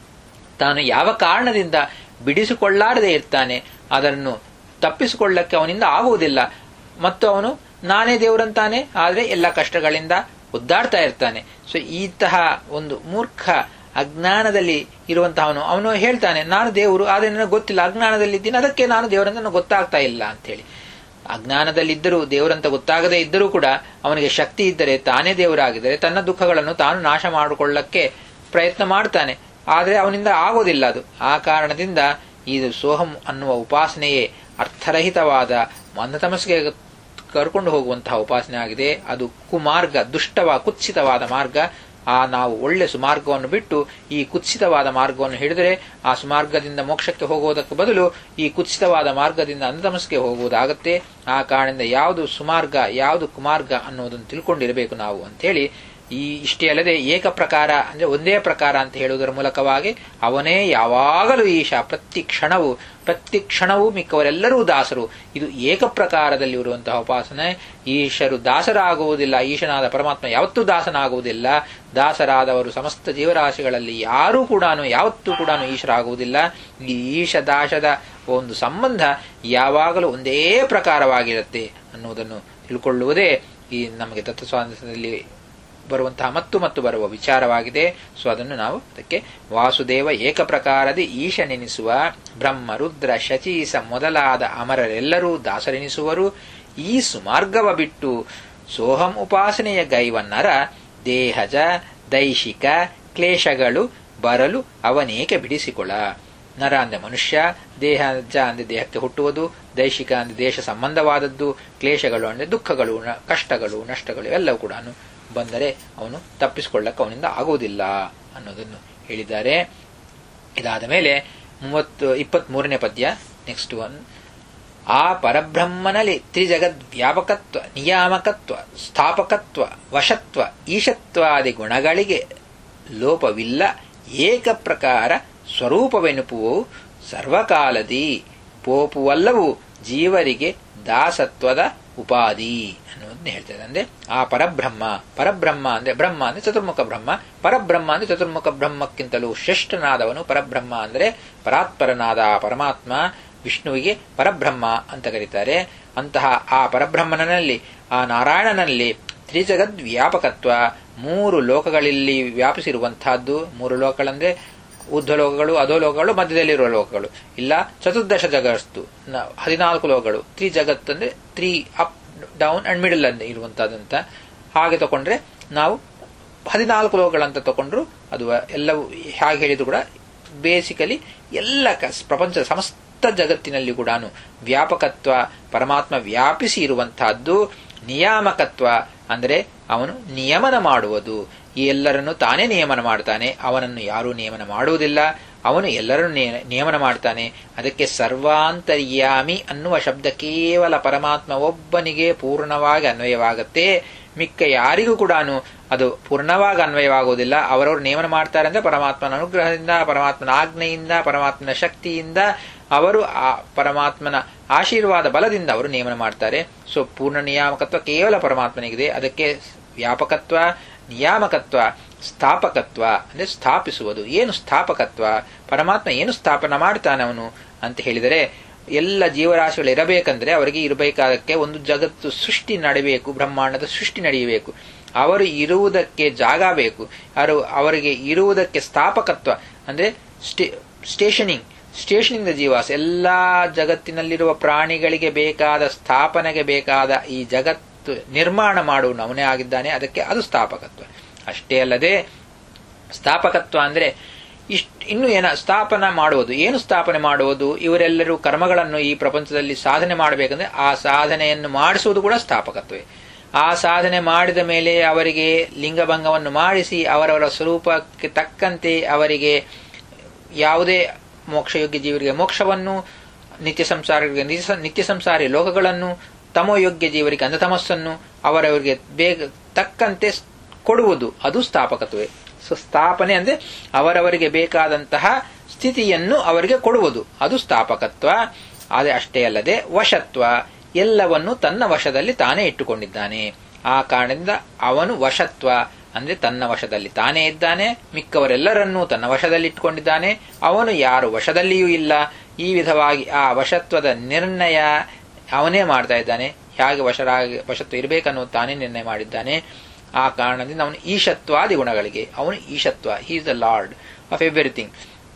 ತಾನು ಯಾವ ಕಾರಣದಿಂದ ಬಿಡಿಸಿಕೊಳ್ಳಾರದೆ ಇರ್ತಾನೆ ಅದನ್ನು ತಪ್ಪಿಸಿಕೊಳ್ಳಕ್ಕೆ ಅವನಿಂದ ಆಗುವುದಿಲ್ಲ ಮತ್ತು ಅವನು ನಾನೇ ದೇವರಂತಾನೆ ಆದರೆ ಎಲ್ಲ ಕಷ್ಟಗಳಿಂದ ಒದ್ದಾಡ್ತಾ ಇರ್ತಾನೆ ಸೊ ಇಂತಹ ಒಂದು ಮೂರ್ಖ ಅಜ್ಞಾನದಲ್ಲಿ ಇರುವಂತಹವನು ಅವನು ಹೇಳ್ತಾನೆ ನಾನು ದೇವರು ಆದರೆ ನನಗೆ ಗೊತ್ತಿಲ್ಲ ಅಜ್ಞಾನದಲ್ಲಿ ಇದ್ದೀನಿ ಅದಕ್ಕೆ ನಾನು ದೇವರಂತ ನನಗೆ ಗೊತ್ತಾಗ್ತಾ ಇಲ್ಲ ಅಂತೇಳಿ ಅಜ್ಞಾನದಲ್ಲಿದ್ದರೂ ದೇವರಂತ ಗೊತ್ತಾಗದೇ ಇದ್ದರೂ ಕೂಡ ಅವನಿಗೆ ಶಕ್ತಿ ಇದ್ದರೆ ತಾನೇ ದೇವರಾಗಿದ್ದರೆ ತನ್ನ ದುಃಖಗಳನ್ನು ತಾನು ನಾಶ ಮಾಡಿಕೊಳ್ಳಕ್ಕೆ ಪ್ರಯತ್ನ ಮಾಡ್ತಾನೆ ಆದರೆ ಅವನಿಂದ ಆಗೋದಿಲ್ಲ ಅದು ಆ ಕಾರಣದಿಂದ ಇದು ಸೋಹಂ ಅನ್ನುವ ಉಪಾಸನೆಯೇ ಅರ್ಥರಹಿತವಾದ ಮಂದತಮಸ್ಗೆ ಕರ್ಕೊಂಡು ಹೋಗುವಂತಹ ಉಪಾಸನೆ ಆಗಿದೆ ಅದು ಕುಮಾರ್ಗ ದುಷ್ಟವ ಕುತ್ಸಿತವಾದ ಮಾರ್ಗ ಆ ನಾವು ಒಳ್ಳೆ ಸುಮಾರ್ಗವನ್ನು ಬಿಟ್ಟು ಈ ಕುತ್ಸಿತವಾದ ಮಾರ್ಗವನ್ನು ಹಿಡಿದರೆ ಆ ಸುಮಾರ್ಗದಿಂದ ಮೋಕ್ಷಕ್ಕೆ ಹೋಗುವುದಕ್ಕೆ ಬದಲು ಈ ಕುತ್ಸಿತವಾದ ಮಾರ್ಗದಿಂದ ಅಂಧತಮಸ್ಗೆ ಹೋಗುವುದಾಗತ್ತೆ ಆ ಕಾರಣದಿಂದ ಯಾವುದು ಸುಮಾರ್ಗ ಯಾವುದು ಕುಮಾರ್ಗ ಅನ್ನೋದನ್ನು ತಿಳ್ಕೊಂಡಿರಬೇಕು ನಾವು ಅಂತೇಳಿ ಈ ಇಷ್ಟೇ ಅಲ್ಲದೆ ಏಕ ಪ್ರಕಾರ ಅಂದ್ರೆ ಒಂದೇ ಪ್ರಕಾರ ಅಂತ ಹೇಳುವುದರ ಮೂಲಕವಾಗಿ ಅವನೇ ಯಾವಾಗಲೂ ಈಶ ಪ್ರತಿ ಕ್ಷಣವು ಪ್ರತಿ ಕ್ಷಣವೂ ಮಿಕ್ಕವರೆಲ್ಲರೂ ದಾಸರು ಇದು ಏಕ ಪ್ರಕಾರದಲ್ಲಿ ಇರುವಂತಹ ಉಪಾಸನೆ ಈಶರು ದಾಸರಾಗುವುದಿಲ್ಲ ಈಶನಾದ ಪರಮಾತ್ಮ ಯಾವತ್ತೂ ದಾಸನಾಗುವುದಿಲ್ಲ ದಾಸರಾದವರು ಸಮಸ್ತ ಜೀವರಾಶಿಗಳಲ್ಲಿ ಯಾರೂ ಕೂಡ ಯಾವತ್ತೂ ಕೂಡ ಈಶರಾಗುವುದಿಲ್ಲ ಈ ಈಶ ದಾಸದ ಒಂದು ಸಂಬಂಧ ಯಾವಾಗಲೂ ಒಂದೇ ಪ್ರಕಾರವಾಗಿರುತ್ತೆ ಅನ್ನುವುದನ್ನು ತಿಳ್ಕೊಳ್ಳುವುದೇ ಈ ನಮಗೆ ತತ್ವಸ್ವಾತಂತ್ರ್ಯದಲ್ಲಿ ಬರುವಂತಹ ಮತ್ತು ಮತ್ತು ಬರುವ ವಿಚಾರವಾಗಿದೆ ಸೊ ಅದನ್ನು ನಾವು ಅದಕ್ಕೆ ವಾಸುದೇವ ಏಕಪ್ರಕಾರದಿ ಈಶನೆನಿಸುವ ಬ್ರಹ್ಮ ರುದ್ರ ಶಚೀಸ ಮೊದಲಾದ ಅಮರರೆಲ್ಲರೂ ದಾಸರೆನಿಸುವರು ಈ ಸುಮಾರ್ಗವ ಬಿಟ್ಟು ಸೋಹಂ ಉಪಾಸನೆಯ ಗೈವನ್ನರ ದೇಹಜ ದೈಶಿಕ ಕ್ಲೇಶಗಳು ಬರಲು ಅವನೇಕೆ ಬಿಡಿಸಿಕೊಳ ನರ ಅಂದ್ರೆ ಮನುಷ್ಯ ದೇಹ ಜ ಅಂದ್ರೆ ದೇಹಕ್ಕೆ ಹುಟ್ಟುವುದು ದೈಶಿಕ ಅಂದ್ರೆ ದೇಶ ಸಂಬಂಧವಾದದ್ದು ಕ್ಲೇಶಗಳು ಅಂದ್ರೆ ದುಃಖಗಳು ಕಷ್ಟಗಳು ನಷ್ಟಗಳು ಎಲ್ಲವೂ ಕೂಡ ಬಂದರೆ ಅವನು ತಪ್ಪಿಸಿಕೊಳ್ಳಕ್ಕೆ ಅವನಿಂದ ಆಗುವುದಿಲ್ಲ ಅನ್ನೋದನ್ನು ಹೇಳಿದ್ದಾರೆ ಇದಾದ ಮೇಲೆ ಮೂವತ್ತು ಇಪ್ಪತ್ತ್ ಮೂರನೇ ಪದ್ಯ ನೆಕ್ಸ್ಟ್ ಒನ್ ಆ ಪರಬ್ರಹ್ಮನಲ್ಲಿ ತ್ರಿಜಗದ್ ವ್ಯಾಪಕತ್ವ ನಿಯಾಮಕತ್ವ ಸ್ಥಾಪಕತ್ವ ವಶತ್ವ ಈಶತ್ವಾದಿ ಗುಣಗಳಿಗೆ ಲೋಪವಿಲ್ಲ ಏಕ ಪ್ರಕಾರ ಸ್ವರೂಪವೆನುಪುವು ಸರ್ವಕಾಲದಿ ಪೋಪುವಲ್ಲವು ಜೀವರಿಗೆ ದಾಸತ್ವದ ಉಪಾಧಿ ಅನ್ನೋದನ್ನ ಹೇಳ್ತಾರೆ ಅಂದ್ರೆ ಆ ಪರಬ್ರಹ್ಮ ಪರಬ್ರಹ್ಮ ಅಂದ್ರೆ ಬ್ರಹ್ಮ ಅಂದ್ರೆ ಚತುರ್ಮುಖ ಬ್ರಹ್ಮ ಪರಬ್ರಹ್ಮ ಅಂದ್ರೆ ಚತುರ್ಮುಖ ಬ್ರಹ್ಮಕ್ಕಿಂತಲೂ ಶ್ರೇಷ್ಠನಾದವನು ಪರಬ್ರಹ್ಮ ಅಂದ್ರೆ ಪರಾತ್ಪರನಾದ ಆ ಪರಮಾತ್ಮ ವಿಷ್ಣುವಿಗೆ ಪರಬ್ರಹ್ಮ ಅಂತ ಕರೀತಾರೆ ಅಂತಹ ಆ ಪರಬ್ರಹ್ಮನಲ್ಲಿ ಆ ನಾರಾಯಣನಲ್ಲಿ ತ್ರಿಜಗದ್ ವ್ಯಾಪಕತ್ವ ಮೂರು ಲೋಕಗಳಲ್ಲಿ ವ್ಯಾಪಿಸಿರುವಂತಹದ್ದು ಮೂರು ಲೋಕಗಳಂದ್ರೆ ಊರ್ಧ್ವಲೋಕಗಳು ಅಧೋಲೋಕಗಳು ಮಧ್ಯದಲ್ಲಿರುವ ಲೋಕಗಳು ಇಲ್ಲ ಚತುರ್ದಶ ಜಗತ್ತು ಹದಿನಾಲ್ಕು ಲೋಕಗಳು ತ್ರಿ ಜಗತ್ ಅಂದ್ರೆ three up down and middle ಅಂತ ಇರುವಂತಹದಂತ ಹಾಗೆ ತಗೊಂಡ್ರೆ ನಾವು ಹದಿನಾಲ್ಕು ಲೋಕಗಳಂತ ತಗೊಂಡ್ರು ಅದು ಎಲ್ಲವೂ ಹಾಗೆ ಹೇಳಿದ್ರು ಕೂಡ ಬೇಸಿಕಲಿ ಎಲ್ಲ ಪ್ರಪಂಚದ ಸಮಸ್ತ ಜಗತ್ತಿನಲ್ಲಿ ಕೂಡ ವ್ಯಾಪಕತ್ವ ಪರಮಾತ್ಮ ವ್ಯಾಪಿಸಿ ಇರುವಂತಹದ್ದು ನಿಯಾಮಕತ್ವ ಅಂದರೆ ಅವನು ನಿಯಮನ ಮಾಡುವುದು ಈ ಎಲ್ಲರನ್ನು ತಾನೇ ನಿಯಮನ ಮಾಡ್ತಾನೆ ಅವನನ್ನು ಯಾರೂ ನಿಯಮನ ಮಾಡುವುದಿಲ್ಲ ಅವನು ಎಲ್ಲರನ್ನು ನಿಯಮನ ಮಾಡ್ತಾನೆ ಅದಕ್ಕೆ ಸರ್ವಾಂತರ್ಯಾಮಿ ಅನ್ನುವ ಶಬ್ದ ಕೇವಲ ಪರಮಾತ್ಮ ಒಬ್ಬನಿಗೆ ಪೂರ್ಣವಾಗಿ ಅನ್ವಯವಾಗುತ್ತೆ ಮಿಕ್ಕ ಯಾರಿಗೂ ಕೂಡ ಅದು ಪೂರ್ಣವಾಗಿ ಅನ್ವಯವಾಗುವುದಿಲ್ಲ ಅವರವರು ನೇಮನ ಮಾಡ್ತಾರೆ ಅಂದ್ರೆ ಪರಮಾತ್ಮನ ಅನುಗ್ರಹದಿಂದ ಪರಮಾತ್ಮನ ಆಜ್ಞೆಯಿಂದ ಪರಮಾತ್ಮನ ಶಕ್ತಿಯಿಂದ ಅವರು ಆ ಪರಮಾತ್ಮನ ಆಶೀರ್ವಾದ ಬಲದಿಂದ ಅವರು ನೇಮನ ಮಾಡ್ತಾರೆ ಸೊ ಪೂರ್ಣ ನಿಯಾಮಕತ್ವ ಕೇವಲ ಪರಮಾತ್ಮನಿಗಿದೆ ಅದಕ್ಕೆ ವ್ಯಾಪಕತ್ವ ನಿಯಾಮಕತ್ವ ಸ್ಥಾಪಕತ್ವ ಅಂದ್ರೆ ಸ್ಥಾಪಿಸುವುದು ಏನು ಸ್ಥಾಪಕತ್ವ ಪರಮಾತ್ಮ ಏನು ಸ್ಥಾಪನ ಮಾಡ್ತಾನೆ ಅವನು ಅಂತ ಹೇಳಿದರೆ ಎಲ್ಲ ಜೀವರಾಶಿಗಳು ಇರಬೇಕಂದ್ರೆ ಅವರಿಗೆ ಇರಬೇಕಾದಕ್ಕೆ ಒಂದು ಜಗತ್ತು ಸೃಷ್ಟಿ ನಡಬೇಕು ಬ್ರಹ್ಮಾಂಡದ ಸೃಷ್ಟಿ ನಡೆಯಬೇಕು ಅವರು ಇರುವುದಕ್ಕೆ ಜಾಗ ಬೇಕು ಅವರು ಅವರಿಗೆ ಇರುವುದಕ್ಕೆ ಸ್ಥಾಪಕತ್ವ ಅಂದ್ರೆ ಸ್ಟೇಷನಿಂಗ್ ಸ್ಟೇಷನಿಂಗ್ ದ ಜೀವಾಸ ಎಲ್ಲಾ ಜಗತ್ತಿನಲ್ಲಿರುವ ಪ್ರಾಣಿಗಳಿಗೆ ಬೇಕಾದ ಸ್ಥಾಪನೆಗೆ ಬೇಕಾದ ಈ ಜಗತ್ತು ನಿರ್ಮಾಣ ಮಾಡುವ ಅವನೇ ಆಗಿದ್ದಾನೆ ಅದಕ್ಕೆ ಅದು ಸ್ಥಾಪಕತ್ವ ಅಷ್ಟೇ ಅಲ್ಲದೆ ಸ್ಥಾಪಕತ್ವ ಅಂದ್ರೆ ಇಷ್ಟು ಇನ್ನು ಏನ ಸ್ಥಾಪನ ಮಾಡುವುದು ಏನು ಸ್ಥಾಪನೆ ಮಾಡುವುದು ಇವರೆಲ್ಲರೂ ಕರ್ಮಗಳನ್ನು ಈ ಪ್ರಪಂಚದಲ್ಲಿ ಸಾಧನೆ ಮಾಡಬೇಕಂದ್ರೆ ಆ ಸಾಧನೆಯನ್ನು ಮಾಡಿಸುವುದು ಕೂಡ ಸ್ಥಾಪಕತ್ವೇ ಆ ಸಾಧನೆ ಮಾಡಿದ ಮೇಲೆ ಅವರಿಗೆ ಲಿಂಗಭಂಗವನ್ನು ಮಾಡಿಸಿ ಅವರವರ ಸ್ವರೂಪಕ್ಕೆ ತಕ್ಕಂತೆ ಅವರಿಗೆ ಯಾವುದೇ ಮೋಕ್ಷಯೋಗ್ಯ ಜೀವರಿಗೆ ಮೋಕ್ಷವನ್ನು ನಿತ್ಯ ಸಂಸಾರಿಗೆ ನಿತ್ಯ ಸಂಸಾರಿ ಲೋಕಗಳನ್ನು ತಮೋಯೋಗ್ಯ ಜೀವರಿಗೆ ಅಂಧತಮಸ್ಸನ್ನು ಅವರವರಿಗೆ ಬೇಗ ತಕ್ಕಂತೆ ಕೊಡುವುದು ಅದು ಸ್ಥಾಪಕತ್ವೇ ಸೊ ಸ್ಥಾಪನೆ ಅಂದ್ರೆ ಅವರವರಿಗೆ ಬೇಕಾದಂತಹ ಸ್ಥಿತಿಯನ್ನು ಅವರಿಗೆ ಕೊಡುವುದು ಅದು ಸ್ಥಾಪಕತ್ವ ಅದೇ ಅಷ್ಟೇ ಅಲ್ಲದೆ ವಶತ್ವ ಎಲ್ಲವನ್ನು ತನ್ನ ವಶದಲ್ಲಿ ತಾನೇ ಇಟ್ಟುಕೊಂಡಿದ್ದಾನೆ ಆ ಕಾರಣದಿಂದ ಅವನು ವಶತ್ವ ಅಂದ್ರೆ ತನ್ನ ವಶದಲ್ಲಿ ತಾನೇ ಇದ್ದಾನೆ ಮಿಕ್ಕವರೆಲ್ಲರನ್ನೂ ತನ್ನ ವಶದಲ್ಲಿ ಇಟ್ಟುಕೊಂಡಿದ್ದಾನೆ ಅವನು ಯಾರು ವಶದಲ್ಲಿಯೂ ಇಲ್ಲ ಈ ವಿಧವಾಗಿ ಆ ವಶತ್ವದ ನಿರ್ಣಯ ಅವನೇ ಮಾಡ್ತಾ ಇದ್ದಾನೆ ಹೇಗೆ ವಶರಾಗಿ ವಶತ್ವ ಇರಬೇಕನ್ನೋದು ತಾನೇ ನಿರ್ಣಯ ಮಾಡಿದ್ದಾನೆ ಆ ಕಾರಣದಿಂದ ಅವನು ಈಶತ್ವಾದಿ ಗುಣಗಳಿಗೆ ಅವನು ಈಶತ್ವ he is the lord of everything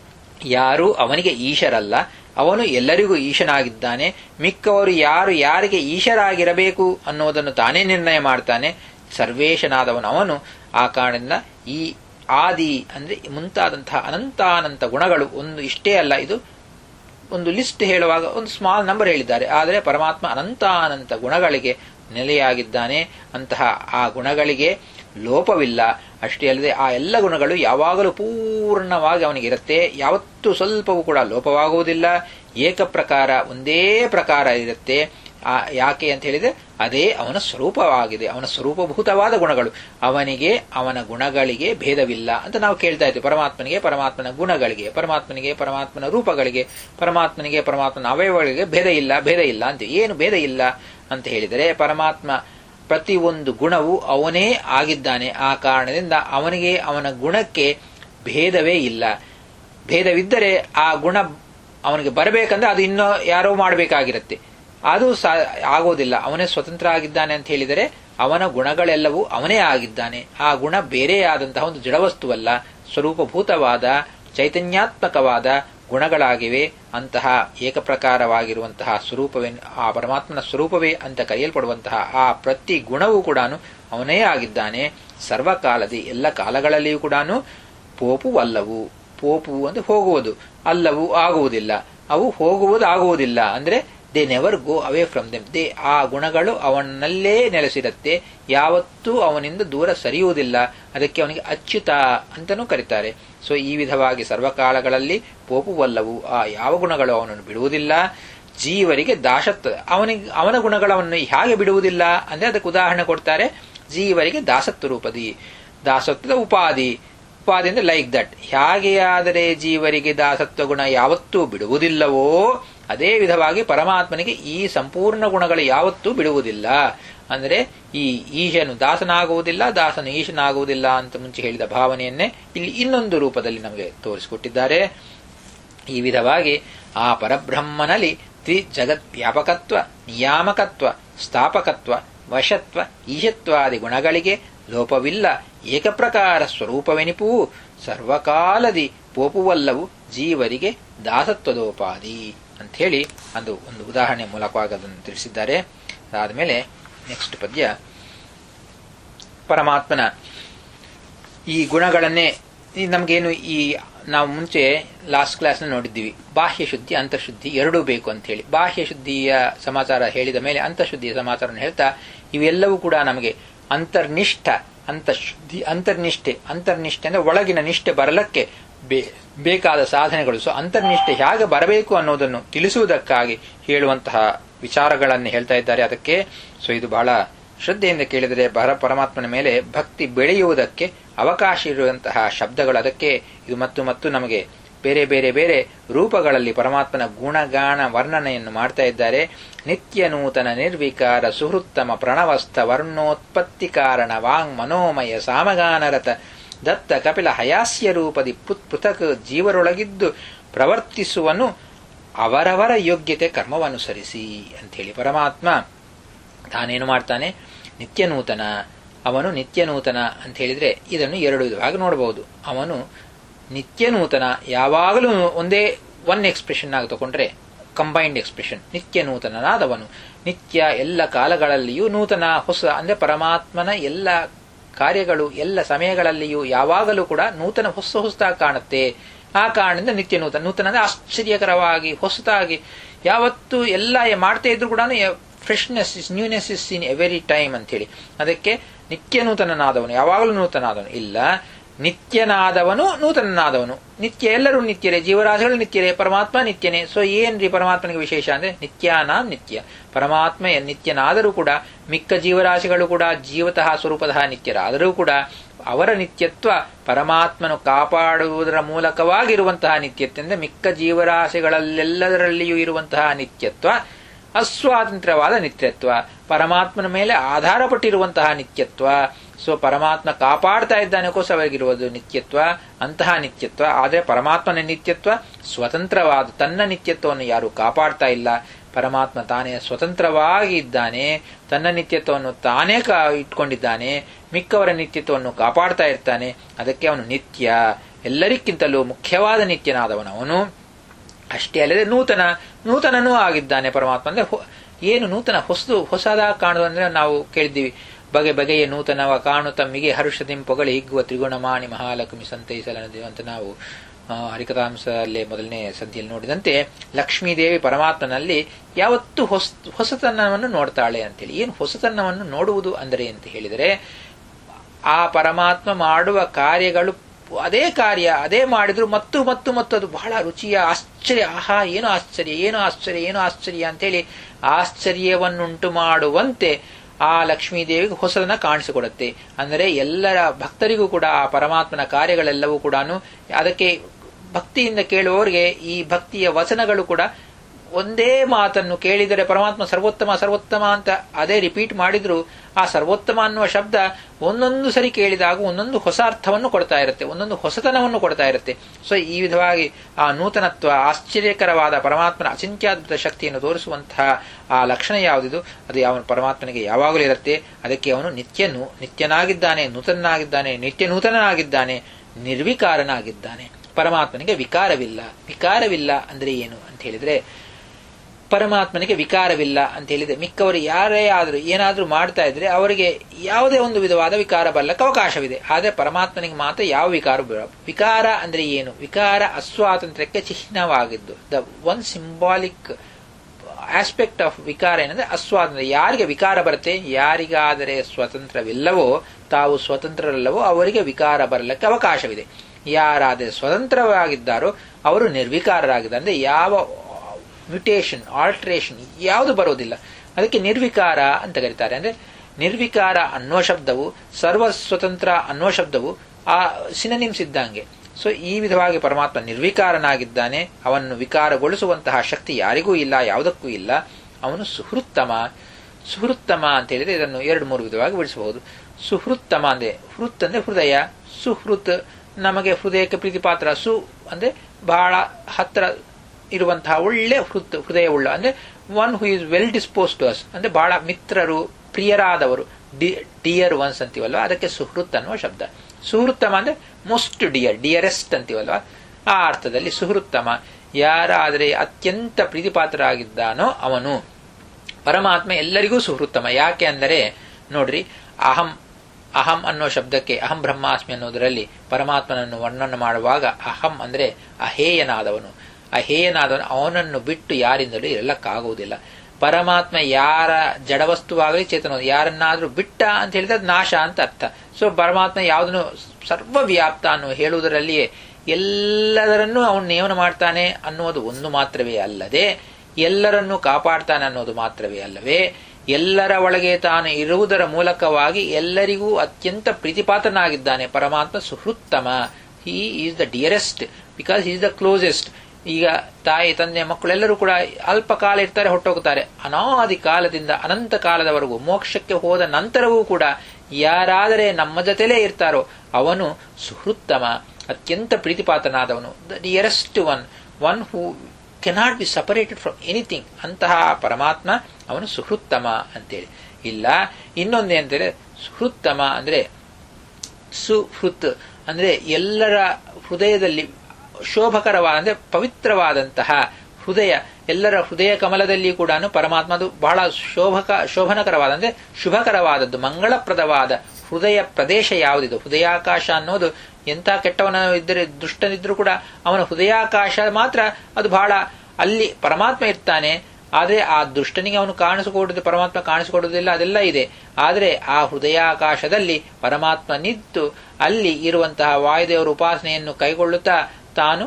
ಯಾರು ಅವನಿಗೆ ಈಶರಲ್ಲ ಅವನು ಎಲ್ಲರಿಗೂ ಈಶನಾಗಿದ್ದಾನೆ ಮಿಕ್ಕವರು ಯಾರು ಯಾರಿಗೆ ಈಶರಾಗಿರಬೇಕು ಅನ್ನೋದನ್ನು ತಾನೇ ನಿರ್ಣಯ ಮಾಡ್ತಾನೆ ಸರ್ವೇಶನಾದವನು ಅವನು ಆ ಕಾರಣದಿಂದ ಈ ಆದಿ ಅಂದ್ರೆ ಮುಂತಾದಂತಹ ಅನಂತಾನಂತ ಗುಣಗಳು ಒಂದು ಇಷ್ಟೇ ಅಲ್ಲ ಇದು ಒಂದು ಲಿಸ್ಟ್ ಹೇಳುವಾಗ ಒಂದು ಸ್ಮಾಲ್ ನಂಬರ್ ಹೇಳಿದ್ದಾರೆ ಆದರೆ ಪರಮಾತ್ಮ ಅನಂತಾನಂತ ಗುಣಗಳಿಗೆ ನೆಲೆಯಾಗಿದ್ದಾನೆ ಅಂತಹ ಆ ಗುಣಗಳಿಗೆ ಲೋಪವಿಲ್ಲ ಅಷ್ಟೇ ಅಲ್ಲದೆ ಆ ಎಲ್ಲ ಗುಣಗಳು ಯಾವಾಗಲೂ ಪೂರ್ಣವಾಗಿ ಅವನಿಗಿರುತ್ತೆ ಯಾವತ್ತೂ ಸ್ವಲ್ಪವೂ ಕೂಡ ಲೋಪವಾಗುವುದಿಲ್ಲ ಏಕಪ್ರಕಾರ ಒಂದೇ ಪ್ರಕಾರ ಇರುತ್ತೆ ಆ ಯಾಕೆ ಅಂತ ಹೇಳಿದ್ರೆ ಅದೇ ಅವನ ಸ್ವರೂಪವಾಗಿದೆ ಅವನ ಸ್ವರೂಪಭೂತವಾದ ಗುಣಗಳು ಅವನಿಗೆ ಅವನ ಗುಣಗಳಿಗೆ ಭೇದವಿಲ್ಲ ಅಂತ ನಾವು ಕೇಳ್ತಾ ಇದ್ದೀವಿ ಪರಮಾತ್ಮನಿಗೆ ಪರಮಾತ್ಮನ ಗುಣಗಳಿಗೆ ಪರಮಾತ್ಮನಿಗೆ ಪರಮಾತ್ಮನ ರೂಪಗಳಿಗೆ ಪರಮಾತ್ಮನಿಗೆ ಪರಮಾತ್ಮನ ಅವಯವಗಳಿಗೆ ಭೇದ ಇಲ್ಲ ಭೇದ ಇಲ್ಲ ಅಂತ ಏನು ಭೇದ ಇಲ್ಲ ಅಂತ ಹೇಳಿದರೆ ಪರಮಾತ್ಮ ಪ್ರತಿ ಒಂದು ಗುಣವು ಅವನೇ ಆಗಿದ್ದಾನೆ ಆ ಕಾರಣದಿಂದ ಅವನಿಗೆ ಅವನ ಗುಣಕ್ಕೆ ಭೇದವೇ ಇಲ್ಲ ಭೇದವಿದ್ದರೆ ಆ ಗುಣ ಅವನಿಗೆ ಬರಬೇಕಂದ್ರೆ ಅದು ಇನ್ನೂ ಯಾರೋ ಮಾಡಬೇಕಾಗಿರುತ್ತೆ ಅದು ಆಗೋದಿಲ್ಲ ಅವನೇ ಸ್ವತಂತ್ರ ಆಗಿದ್ದಾನೆ ಅಂತ ಹೇಳಿದರೆ ಅವನ ಗುಣಗಳೆಲ್ಲವೂ ಅವನೇ ಆಗಿದ್ದಾನೆ ಆ ಗುಣ ಬೇರೆಯಾದಂತಹ ಒಂದು ಜಡವಸ್ತುವಲ್ಲ ಸ್ವರೂಪಭೂತವಾದ ಚೈತನ್ಯಾತ್ಮಕವಾದ ಗುಣಗಳಾಗಿವೆ ಅಂತಹ ಏಕಪ್ರಕಾರವಾಗಿರುವಂತಹ ಸ್ವರೂಪವೇ ಆ ಪರಮಾತ್ಮನ ಸ್ವರೂಪವೇ ಅಂತ ಕರೆಯಲ್ಪಡುವಂತಹ ಆ ಪ್ರತಿ ಗುಣವೂ ಕೂಡ ಅವನೇ ಆಗಿದ್ದಾನೆ ಸರ್ವಕಾಲದಿ ಎಲ್ಲ ಕಾಲಗಳಲ್ಲಿಯೂ ಕೂಡ ಪೋಪು ಅಲ್ಲವು ಪೋಪು ಅಂದ್ರೆ ಹೋಗುವುದು ಅಲ್ಲವು ಆಗುವುದಿಲ್ಲ ಅವು ಹೋಗುವುದು ಆಗುವುದಿಲ್ಲ ಅಂದ್ರೆ they never go away from them they ಆ ಗುಣಗಳು ಅವನಲ್ಲೇ ನೆಲೆಸಿರುತ್ತೆ ಯಾವತ್ತೂ ಅವನಿಂದ ದೂರ ಸರಿಯುವುದಿಲ್ಲ ಅದಕ್ಕೆ ಅವನಿಗೆ ಅಚ್ಯುತ ಅಂತನೂ ಕರೀತಾರೆ ಸೊ ಈ ವಿಧವಾಗಿ ಸರ್ವಕಾಲಗಳಲ್ಲಿ ಪೋಪುವಲ್ಲವು ಆ ಯಾವ ಗುಣಗಳು ಅವನನ್ನು ಬಿಡುವುದಿಲ್ಲ ಜೀವರಿಗೆ ದಾಸತ್ವ ಅವನಿಗೆ ಅವನ ಗುಣಗಳನ್ನು ಹೇಗೆ ಬಿಡುವುದಿಲ್ಲ ಅಂದ್ರೆ ಅದಕ್ಕೆ ಉದಾಹರಣೆ ಕೊಡ್ತಾರೆ ಜೀವರಿಗೆ ದಾಸತ್ವ ರೂಪದಿ ದಾಸತ್ವದ ಉಪಾಧಿ ಉಪಾದಿ ಅಂದ್ರೆ ಲೈಕ್ ದಟ್ ಹೇಗೆಯಾದರೆ ಜೀವರಿಗೆ ದಾಸತ್ವ ಗುಣ ಯಾವತ್ತೂ ಬಿಡುವುದಿಲ್ಲವೋ ಅದೇ ವಿಧವಾಗಿ ಪರಮಾತ್ಮನಿಗೆ ಈ ಸಂಪೂರ್ಣ ಗುಣಗಳು ಯಾವತ್ತೂ ಬಿಡುವುದಿಲ್ಲ ಅಂದರೆ ಈ ಈಶನು ದಾಸನಾಗುವುದಿಲ್ಲ ದಾಸನು ಈಶನಾಗುವುದಿಲ್ಲ ಅಂತ ಮುಂಚೆ ಹೇಳಿದ ಭಾವನೆಯನ್ನೇ ಇಲ್ಲಿ ಇನ್ನೊಂದು ರೂಪದಲ್ಲಿ ನಮಗೆ ತೋರಿಸಿಕೊಟ್ಟಿದ್ದಾರೆ ಈ ವಿಧವಾಗಿ ಆ ಪರಬ್ರಹ್ಮನಲ್ಲಿ ತ್ರಿ ಜಗತ್ ವ್ಯಾಪಕತ್ವ ನಿಯಾಮಕತ್ವ ಸ್ಥಾಪಕತ್ವ ವಶತ್ವ ಈಶತ್ವಾದಿ ಗುಣಗಳಿಗೆ ಲೋಪವಿಲ್ಲ ಏಕಪ್ರಕಾರ ಸ್ವರೂಪವೆನಿಪೂ ಸರ್ವಕಾಲದಿ ಪೋಪುವಲ್ಲವು ಜೀವರಿಗೆ ದಾಸತ್ವದೋಪಾದಿ ಅಂಥೇಳಿ ಅದು ಒಂದು ಉದಾಹರಣೆ ಮೂಲಕವಾಗಿ ಅದನ್ನು ತಿಳಿಸಿದ್ದಾರೆ ಅದಾದಮೇಲೆ ನೆಕ್ಸ್ಟ್ ಪದ್ಯ ಪರಮಾತ್ಮನ ಈ ಗುಣಗಳನ್ನೇ ಈ ನಮಗೇನು ಈ ನಾವು ಮುಂಚೆ ಲಾಸ್ಟ್ ಕ್ಲಾಸ್ ನೋಡಿದ್ದೀವಿ ಬಾಹ್ಯ ಶುದ್ಧಿ ಅಂತರ್ಶುದ್ಧಿ ಎರಡೂ ಬೇಕು ಅಂತ ಹೇಳಿ ಬಾಹ್ಯ ಶುದ್ಧಿಯ ಸಮಾಚಾರ ಹೇಳಿದ ಮೇಲೆ ಅಂತರ್ಶುದ್ಧಿಯ ಸಮಾಚಾರ ಹೇಳ್ತಾ ಇವೆಲ್ಲವೂ ಕೂಡ ನಮಗೆ ಅಂತರ್ನಿಷ್ಠ ಅಂತಃಶುದ್ಧಿ ಅಂತರ್ನಿಷ್ಠೆ ಅಂತರ್ನಿಷ್ಠೆ ಅಂದ್ರೆ ಒಳಗಿನ ನಿಷ್ಠೆ ಬರಲಕ್ಕೆ ಬೇಕಾದ ಸಾಧನೆಗಳು ಸೊ ಅಂತರ್ನಿಷ್ಠೆ ಹೇಗೆ ಬರಬೇಕು ಅನ್ನೋದನ್ನು ತಿಳಿಸುವುದಕ್ಕಾಗಿ ಹೇಳುವಂತಹ ವಿಚಾರಗಳನ್ನು ಹೇಳ್ತಾ ಇದ್ದಾರೆ ಅದಕ್ಕೆ ಸೊ ಇದು ಬಹಳ ಶ್ರದ್ಧೆಯಿಂದ ಕೇಳಿದರೆ ಬರ ಪರಮಾತ್ಮನ ಮೇಲೆ ಭಕ್ತಿ ಬೆಳೆಯುವುದಕ್ಕೆ ಅವಕಾಶ ಇರುವಂತಹ ಶಬ್ದಗಳು ಅದಕ್ಕೆ ಇದು ಮತ್ತು ಮತ್ತು ನಮಗೆ ಬೇರೆ ಬೇರೆ ಬೇರೆ ರೂಪಗಳಲ್ಲಿ ಪರಮಾತ್ಮನ ಗುಣಗಾನ ವರ್ಣನೆಯನ್ನು ಮಾಡ್ತಾ ಇದ್ದಾರೆ ನಿತ್ಯ ನೂತನ ನಿರ್ವಿಕಾರ ಸುಹೃತ್ತಮ ಪ್ರಣವಸ್ಥ ವರ್ಣೋತ್ಪತ್ತಿ ಕಾರಣ ವಾಂಗ್ ಮನೋಮಯ ಸಾಮಗಾನರತ ದತ್ತ ಕಪಿಲ ಹಯಾಸ್ಯ ರೂಪದಿ ಪುತ್ ಪೃಥಕ್ ಜೀವರೊಳಗಿದ್ದು ಪ್ರವರ್ತಿಸುವನು ಅವರವರ ಯೋಗ್ಯತೆ ಕರ್ಮವನುಸರಿಸಿ ಅಂಥೇಳಿ ಪರಮಾತ್ಮ ತಾನೇನು ಮಾಡ್ತಾನೆ ನಿತ್ಯ ನೂತನ ಅವನು ನಿತ್ಯ ನೂತನ ಅಂತ ಹೇಳಿದ್ರೆ ಇದನ್ನು ಎರಡು ವಿಧವಾಗಿ ನೋಡಬಹುದು ಅವನು ನಿತ್ಯ ನೂತನ ಯಾವಾಗಲೂ ಒಂದೇ ಒನ್ ಎಕ್ಸ್ಪ್ರೆಷನ್ ಆಗಿ ತಗೊಂಡ್ರೆ ಕಂಬೈನ್ಡ್ ಎಕ್ಸ್ಪ್ರೆಷನ್ ನಿತ್ಯ ನೂತನನಾದವನು ನಿತ್ಯ ಎಲ್ಲ ಕಾಲಗಳಲ್ಲಿಯೂ ನೂತನ ಹೊಸ ಅಂದ್ರೆ ಪರಮಾತ್ಮನ ಎಲ್ಲ ಕಾರ್ಯಗಳು ಎಲ್ಲ ಸಮಯಗಳಲ್ಲಿಯೂ ಯಾವಾಗಲೂ ಕೂಡ ನೂತನ ಹೊಸ ಹೊಸದಾಗಿ ಕಾಣುತ್ತೆ ಆ ಕಾರಣದಿಂದ ನಿತ್ಯ ನೂತನ ನೂತನ ಅಂದ್ರೆ ಆಶ್ಚರ್ಯಕರವಾಗಿ ಹೊಸದಾಗಿ ಯಾವತ್ತು ಎಲ್ಲ ಮಾಡ್ತಾ ಇದ್ರು ಕೂಡ freshness is newness is in every time ಅಂತ ಹೇಳಿ ಅದಕ್ಕೆ ನಿತ್ಯ ನೂತನನಾದವನು ಯಾವಾಗಲೂ ನೂತನಾದವನು ಇಲ್ಲ ನಿತ್ಯನಾದವನು ನೂತನನಾದವನು ನಿತ್ಯ ಎಲ್ಲರೂ ನಿತ್ಯರೇ ಜೀವರಾಶಿಗಳು ನಿತ್ಯರೇ ಪರಮಾತ್ಮ ನಿತ್ಯನೇ ಸೊ ಏನ್ರಿ ಪರಮಾತ್ಮನಿಗೆ ವಿಶೇಷ ಅಂದ್ರೆ ನಿತ್ಯಾನ ನಿತ್ಯ ಪರಮಾತ್ಮ ನಿತ್ಯನಾದರೂ ಕೂಡ ಮಿಕ್ಕ ಜೀವರಾಶಿಗಳು ಕೂಡ ಜೀವತಃ ಸ್ವರೂಪತಃ ನಿತ್ಯರಾದರೂ ಕೂಡ ಅವರ ನಿತ್ಯತ್ವ ಪರಮಾತ್ಮನು ಕಾಪಾಡುವುದರ ಮೂಲಕವಾಗಿರುವಂತಹ ನಿತ್ಯತ್ವ ಅಂದ್ರೆ ಮಿಕ್ಕ ಜೀವರಾಶಿಗಳಲ್ಲೆಲ್ಲದರಲ್ಲಿಯೂ ಇರುವಂತಹ ನಿತ್ಯತ್ವ ಅಸ್ವಾತಂತ್ರ್ಯವಾದ ನಿತ್ಯತ್ವ ಪರಮಾತ್ಮನ ಮೇಲೆ ಆಧಾರಪಟ್ಟಿರುವಂತಹ ನಿತ್ಯತ್ವ ಸೊ ಪರಮಾತ್ಮ ಕಾಪಾಡ್ತಾ ಇದ್ದಾನೆಗೋಸ್ಕರವಾಗಿರುವುದು ನಿತ್ಯತ್ವ ಅಂತಹ ನಿತ್ಯತ್ವ ಆದರೆ ಪರಮಾತ್ಮನ ನಿತ್ಯತ್ವ ಸ್ವತಂತ್ರವಾದ ತನ್ನ ನಿತ್ಯತ್ವವನ್ನು ಯಾರು ಕಾಪಾಡ್ತಾ ಇಲ್ಲ ಪರಮಾತ್ಮ ತಾನೇ ಸ್ವತಂತ್ರವಾಗಿ ಇದ್ದಾನೆ ತನ್ನ ನಿತ್ಯತ್ವವನ್ನು ತಾನೇ ಕಾ ಇಟ್ಕೊಂಡಿದ್ದಾನೆ ಮಿಕ್ಕವರ ನಿತ್ಯತ್ವವನ್ನು ಕಾಪಾಡ್ತಾ ಇರ್ತಾನೆ ಅದಕ್ಕೆ ಅವನು ನಿತ್ಯ ಎಲ್ಲರಿಗಿಂತಲೂ ಮುಖ್ಯವಾದ ನಿತ್ಯನಾದವನು ಅವನು ಅಷ್ಟೇ ಅಲ್ಲದೆ ನೂತನ ನೂತನನೂ ಆಗಿದ್ದಾನೆ ಪರಮಾತ್ಮ ಅಂದ್ರೆ ಏನು ನೂತನ ಹೊಸದು ಹೊಸದಾಗಿ ಕಾಣುದು ಅಂದ್ರೆ ನಾವು ಕೇಳಿದ್ದೀವಿ ಬಗೆ ಬಗೆಯ ನೂತನವ ಕಾಣು ತಮ್ಮಿಗೆ ಹರುಷದಿಂ ಪೊಗಳಿ ಹಿಗ್ಗುವ ತ್ರಿಗುಣಮಾಣಿ ಮಹಾಲಕ್ಷ್ಮಿ ಸಂತೈಸಲನದೇವು ಅಂತ ನಾವು ಹರಿಕಥಾಂಶದಲ್ಲೇ ಮೊದಲನೇ ಸಂಧಿಯಲ್ಲಿ ನೋಡಿದಂತೆ ಲಕ್ಷ್ಮೀದೇವಿ ಪರಮಾತ್ಮನಲ್ಲಿ ಯಾವತ್ತೂ ಹೊಸ ಹೊಸತನವನ್ನು ನೋಡ್ತಾಳೆ ಅಂತೇಳಿ ಏನು ಹೊಸತನವನ್ನು ನೋಡುವುದು ಅಂದರೆ ಅಂತ ಹೇಳಿದರೆ ಆ ಪರಮಾತ್ಮ ಮಾಡುವ ಕಾರ್ಯಗಳು ಅದೇ ಕಾರ್ಯ ಅದೇ ಮಾಡಿದ್ರು ಮತ್ತು ಮತ್ತು ಮತ್ತು ಅದು ಬಹಳ ರುಚಿಯ ಆಶ್ಚರ್ಯ ಆಹಾ ಏನು ಆಶ್ಚರ್ಯ ಏನು ಆಶ್ಚರ್ಯ ಏನು ಆಶ್ಚರ್ಯ ಅಂತೇಳಿ ಆಶ್ಚರ್ಯವನ್ನುಂಟು ಮಾಡುವಂತೆ ಆ ಲಕ್ಷ್ಮೀದೇವಿಗೆ ಹೊಸದನ್ನ ಕಾಣಿಸಿಕೊಡುತ್ತೆ ಅಂದರೆ ಎಲ್ಲರ ಭಕ್ತರಿಗೂ ಕೂಡ ಆ ಪರಮಾತ್ಮನ ಕಾರ್ಯಗಳೆಲ್ಲವೂ ಕೂಡ ಅದಕ್ಕೆ ಭಕ್ತಿಯಿಂದ ಕೇಳುವವರಿಗೆ ಈ ಭಕ್ತಿಯ ವಚನಗಳು ಕೂಡ ಒಂದೇ ಮಾತನ್ನು ಕೇಳಿದರೆ ಪರಮಾತ್ಮ ಸರ್ವೋತ್ತಮ ಸರ್ವೋತ್ತಮ ಅಂತ ಅದೇ ರಿಪೀಟ್ ಮಾಡಿದ್ರು ಆ ಸರ್ವೋತ್ತಮ ಅನ್ನುವ ಶಬ್ದ ಒಂದೊಂದು ಸರಿ ಕೇಳಿದಾಗ ಒಂದೊಂದು ಹೊಸ ಅರ್ಥವನ್ನು ಕೊಡ್ತಾ ಇರುತ್ತೆ ಒಂದೊಂದು ಹೊಸತನವನ್ನು ಕೊಡ್ತಾ ಇರುತ್ತೆ ಸೊ ಈ ವಿಧವಾಗಿ ಆ ನೂತನತ್ವ ಆಶ್ಚರ್ಯಕರವಾದ ಪರಮಾತ್ಮನ ಅಚಿಂತ್ಯಾದ್ಭುತ ಶಕ್ತಿಯನ್ನು ತೋರಿಸುವಂತಹ ಆ ಲಕ್ಷಣ ಯಾವುದಿದು ಅದು ಯಾವ ಪರಮಾತ್ಮನಿಗೆ ಯಾವಾಗಲೂ ಇರುತ್ತೆ ಅದಕ್ಕೆ ಅವನು ನಿತ್ಯನು ನಿತ್ಯನಾಗಿದ್ದಾನೆ ನೂತನಾಗಿದ್ದಾನೆ ನಿತ್ಯ ನೂತನನಾಗಿದ್ದಾನೆ ನಿರ್ವಿಕಾರನಾಗಿದ್ದಾನೆ ಪರಮಾತ್ಮನಿಗೆ ವಿಕಾರವಿಲ್ಲ ವಿಕಾರವಿಲ್ಲ ಅಂದ್ರೆ ಏನು ಅಂತ ಹೇಳಿದ್ರೆ ಪರಮಾತ್ಮನಿಗೆ ವಿಕಾರವಿಲ್ಲ ಅಂತ ಹೇಳಿದ್ರೆ ಮಿಕ್ಕವರು ಯಾರೇ ಆದರೂ ಏನಾದರೂ ಮಾಡ್ತಾ ಇದ್ರೆ ಅವರಿಗೆ ಯಾವುದೇ ಒಂದು ವಿಧವಾದ ವಿಕಾರ ಬರಲಿಕ್ಕೆ ಅವಕಾಶವಿದೆ ಆದರೆ ಪರಮಾತ್ಮನಿಗೆ ಮಾತ್ರ ಯಾವ ವಿಕಾರ ವಿಕಾರ ಅಂದ್ರೆ ಏನು ವಿಕಾರ ಅಸ್ವಾತಂತ್ರ್ಯಕ್ಕೆ ಚಿಹ್ನವಾಗಿದ್ದು the one symbolic aspect of ವಿಕಾರ ಏನಂದ್ರೆ ಅಸ್ವಾತಂತ್ರ್ಯ ಯಾರಿಗೆ ವಿಕಾರ ಬರುತ್ತೆ ಯಾರಿಗಾದರೆ ಸ್ವತಂತ್ರವಿಲ್ಲವೋ ತಾವು ಸ್ವತಂತ್ರರಲ್ಲವೋ ಅವರಿಗೆ ವಿಕಾರ ಬರಲಿಕ್ಕೆ ಅವಕಾಶವಿದೆ ಯಾರಾದರೆ ಸ್ವತಂತ್ರವಾಗಿದ್ದಾರೋ ಅವರು ನಿರ್ವಿಕಾರರಾಗಿದ್ದಾರೆ ಅಂದ್ರೆ ಯಾವ ಮ್ಯುಟೇಷನ್ ಆಲ್ಟ್ರೇಷನ್ ಯಾವುದು ಬರೋದಿಲ್ಲ ಅದಕ್ಕೆ ನಿರ್ವಿಕಾರ ಅಂತ ಕರೀತಾರೆ ಅಂದ್ರೆ ನಿರ್ವಿಕಾರ ಅನ್ನೋ ಶಬ್ದವು ಸರ್ವ ಸ್ವತಂತ್ರ ಅನ್ನೋ ಶಬ್ದವು ಆ ಸಿನನಿಮ್ಸ್ ಇದ್ದಂಗೆ ಸೊ ಈ ವಿಧವಾಗಿ ಪರಮಾತ್ಮ ನಿರ್ವಿಕಾರನಾಗಿದ್ದಾನೆ ಅವನ್ನು ವಿಕಾರಗೊಳಿಸುವಂತಹ ಶಕ್ತಿ ಯಾರಿಗೂ ಇಲ್ಲ ಯಾವುದಕ್ಕೂ ಇಲ್ಲ ಅವನು ಸುಹೃತ್ತಮ ಸುಹೃತ್ತಮ ಅಂತ ಹೇಳಿದ್ರೆ ಇದನ್ನು ಎರಡು ಮೂರು ವಿಧವಾಗಿ ಬಿಡಿಸಬಹುದು ಸುಹೃತ್ತಮ ಅಂದ್ರೆ ಹೃತ್ ಅಂದ್ರೆ ಹೃದಯ ಸುಹೃತ್ ನಮಗೆ ಹೃದಯಕ್ಕೆ ಪ್ರೀತಿಪಾತ್ರ ಸು ಅಂದ್ರೆ ಬಹಳ ಹತ್ರ ಇರುವಂತಹ ಒಳ್ಳೆ ಹೃತ್ ಹೃದಯ ಉಳ್ಳ ಅಂದ್ರೆ one who is well dispose to us ಅಂದ್ರೆ ಬಹಳ ಮಿತ್ರರು ಪ್ರಿಯರಾದವರು ಡಿಯರ್ ಒನ್ಸ್ ಅಂತೀವಲ್ವ ಅದಕ್ಕೆ ಸುಹೃತ್ ಅನ್ನುವ ಶಬ್ದ ಸುಹೃತ್ತಮ ಅಂದ್ರೆ ಮೋಸ್ಟ್ ಡಿಯರ್ ಡಿಯರೆಸ್ಟ್ ಅಂತೀವಲ್ವ ಆ ಅರ್ಥದಲ್ಲಿ ಸುಹೃತ್ತಮ ಯಾರಾದರೆ ಅತ್ಯಂತ ಪ್ರೀತಿಪಾತ್ರರಾಗಿದ್ದಾನೋ ಅವನು ಪರಮಾತ್ಮ ಎಲ್ಲರಿಗೂ ಸುಹೃತ್ತಮ ಯಾಕೆ ಅಂದರೆ ನೋಡ್ರಿ ಅಹಂ ಅಹಂ ಅನ್ನೋ ಶಬ್ದಕ್ಕೆ ಅಹಂ ಬ್ರಹ್ಮಾಸ್ಮಿ ಅನ್ನೋದರಲ್ಲಿ ಪರಮಾತ್ಮನನ್ನು ವರ್ಣನೆ ಮಾಡುವಾಗ ಅಹಂ ಅಂದ್ರೆ ಅಹೇಯನಾದವನು ಅಹೇಯನಾದವನು ಅವನನ್ನು ಬಿಟ್ಟು ಯಾರಿಂದಲೂ ಇರಲಕ್ಕಾಗುವುದಿಲ್ಲ ಪರಮಾತ್ಮ ಯಾರ ಜಡವಸ್ತುವಾಗಲಿ ಚೇತನ ಯಾರನ್ನಾದ್ರೂ ಬಿಟ್ಟ ಅಂತ ಹೇಳಿದ್ರೆ ಅದು ನಾಶ ಅಂತ ಅರ್ಥ ಸೊ ಪರಮಾತ್ಮ ಯಾವುದನ್ನು ಸರ್ವವ್ಯಾಪ್ತ ಅನ್ನೋ ಹೇಳುವುದರಲ್ಲಿಯೇ ಎಲ್ಲದರನ್ನೂ ಅವನು ನೇಮನ ಮಾಡ್ತಾನೆ ಅನ್ನುವುದು ಒಂದು ಮಾತ್ರವೇ ಅಲ್ಲದೆ ಎಲ್ಲರನ್ನೂ ಕಾಪಾಡ್ತಾನೆ ಅನ್ನೋದು ಮಾತ್ರವೇ ಅಲ್ಲವೇ ಎಲ್ಲರ ಒಳಗೆ ತಾನು ಇರುವುದರ ಮೂಲಕವಾಗಿ ಎಲ್ಲರಿಗೂ ಅತ್ಯಂತ ಪ್ರೀತಿಪಾತ್ರನಾಗಿದ್ದಾನೆ ಪರಮಾತ್ಮ ಸುಹೃತ್ತಮ he is the dearest because is the closest ಈಗ ತಾಯಿ ತಂದೆ ಮಕ್ಕಳೆಲ್ಲರೂ ಕೂಡ ಅಲ್ಪ ಕಾಲ ಇರ್ತಾರೆ ಹೊಟ್ಟೋಗ್ತಾರೆ ಅನಾದಿ ಕಾಲದಿಂದ ಅನಂತ ಕಾಲದವರೆಗೂ ಮೋಕ್ಷಕ್ಕೆ ಹೋದ ನಂತರವೂ ಕೂಡ ಯಾರಾದರೆ ನಮ್ಮ ಜೊತೆಲೇ ಇರ್ತಾರೋ ಅವನು ಸುಹೃತ್ತಮ ಅತ್ಯಂತ ಪ್ರೀತಿಪಾತ್ರನಾದವನು the dearest one one who cannot be separated from anything ಅಂತಹ ಪರಮಾತ್ಮ ಅವನು ಸುಹೃತ್ತಮ ಅಂತೇಳಿ ಇಲ್ಲ ಇನ್ನೊಂದೇ ಅಂತೇಳಿ ಸುಹೃತ್ತಮ ಅಂದ್ರೆ ಸುಹೃತ್ ಅಂದ್ರೆ ಎಲ್ಲರ ಹೃದಯದಲ್ಲಿ ಶೋಭಕರವಾದ ಅಂದ್ರೆ ಪವಿತ್ರವಾದಂತಹ ಹೃದಯ ಎಲ್ಲರ ಹೃದಯ ಕಮಲದಲ್ಲಿ ಕೂಡ ಪರಮಾತ್ಮ ಅದು ಬಹಳ ಶೋಭಕ ಶೋಭನಕರವಾದ ಅಂದ್ರೆ ಶುಭಕರವಾದದ್ದು ಮಂಗಳಪ್ರದವಾದ ಹೃದಯ ಪ್ರದೇಶ ಯಾವುದಿದೆ ಹೃದಯಾಕಾಶ ಅನ್ನೋದು ಎಂಥ ಕೆಟ್ಟವನ ಇದ್ದರೆ ದುಷ್ಟನಿದ್ರೂ ಕೂಡ ಅವನ ಹೃದಯಾಕಾಶ ಮಾತ್ರ ಅದು ಬಹಳ ಅಲ್ಲಿ ಪರಮಾತ್ಮ ಇರ್ತಾನೆ ಆದರೆ ಆ ದುಷ್ಟನಿಗೆ ಅವನು ಕಾಣಿಸಿಕೊಡುದು ಪರಮಾತ್ಮ ಕಾಣಿಸಿಕೊಡುವುದಿಲ್ಲ ಅದೆಲ್ಲ ಇದೆ ಆದರೆ ಆ ಹೃದಯಾಕಾಶದಲ್ಲಿ ಪರಮಾತ್ಮ ನಿಂತು ಅಲ್ಲಿ ಇರುವಂತಹ ವಾಯುದೇವರ ಉಪಾಸನೆಯನ್ನು ಕೈಗೊಳ್ಳುತ್ತಾ ತಾನು